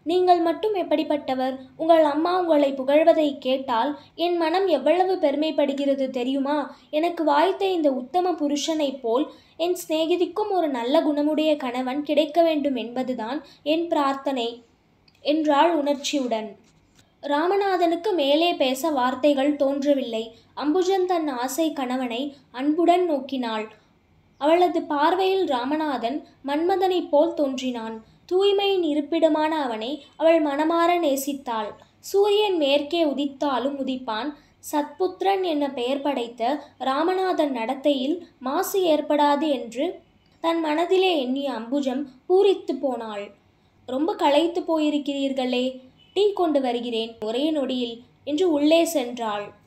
நீங்கள் மட்டும் எப்படிப்பட்டவர் உங்கள் அம்மா உங்களை புகழ்வதை கேட்டால் என் மனம் எவ்வளவு பெருமைப்படுகிறது தெரியுமா எனக்கு வாய்த்த இந்த உத்தம புருஷனைப் போல் என் சிநேகிதிக்கும் ஒரு நல்ல குணமுடைய கணவன் கிடைக்க வேண்டும் என்பதுதான் என் பிரார்த்தனை என்றாள் உணர்ச்சியுடன் ராமநாதனுக்கு மேலே பேச வார்த்தைகள் தோன்றவில்லை அம்புஜன் தன் ஆசை கணவனை அன்புடன் நோக்கினாள் அவளது பார்வையில் ராமநாதன் மன்மதனைப் போல் தோன்றினான் தூய்மையின் இருப்பிடமான அவனை அவள் மனமாற நேசித்தாள் சூரியன் மேற்கே உதித்தாலும் உதிப்பான் சத்புத்திரன் என்ன பெயர் படைத்த ராமநாதன் நடத்தையில் மாசு ஏற்படாது என்று தன் மனதிலே எண்ணிய அம்புஜம் பூரித்து போனாள் ரொம்ப களைத்து போயிருக்கிறீர்களே டீ கொண்டு வருகிறேன் ஒரே நொடியில் என்று உள்ளே சென்றாள்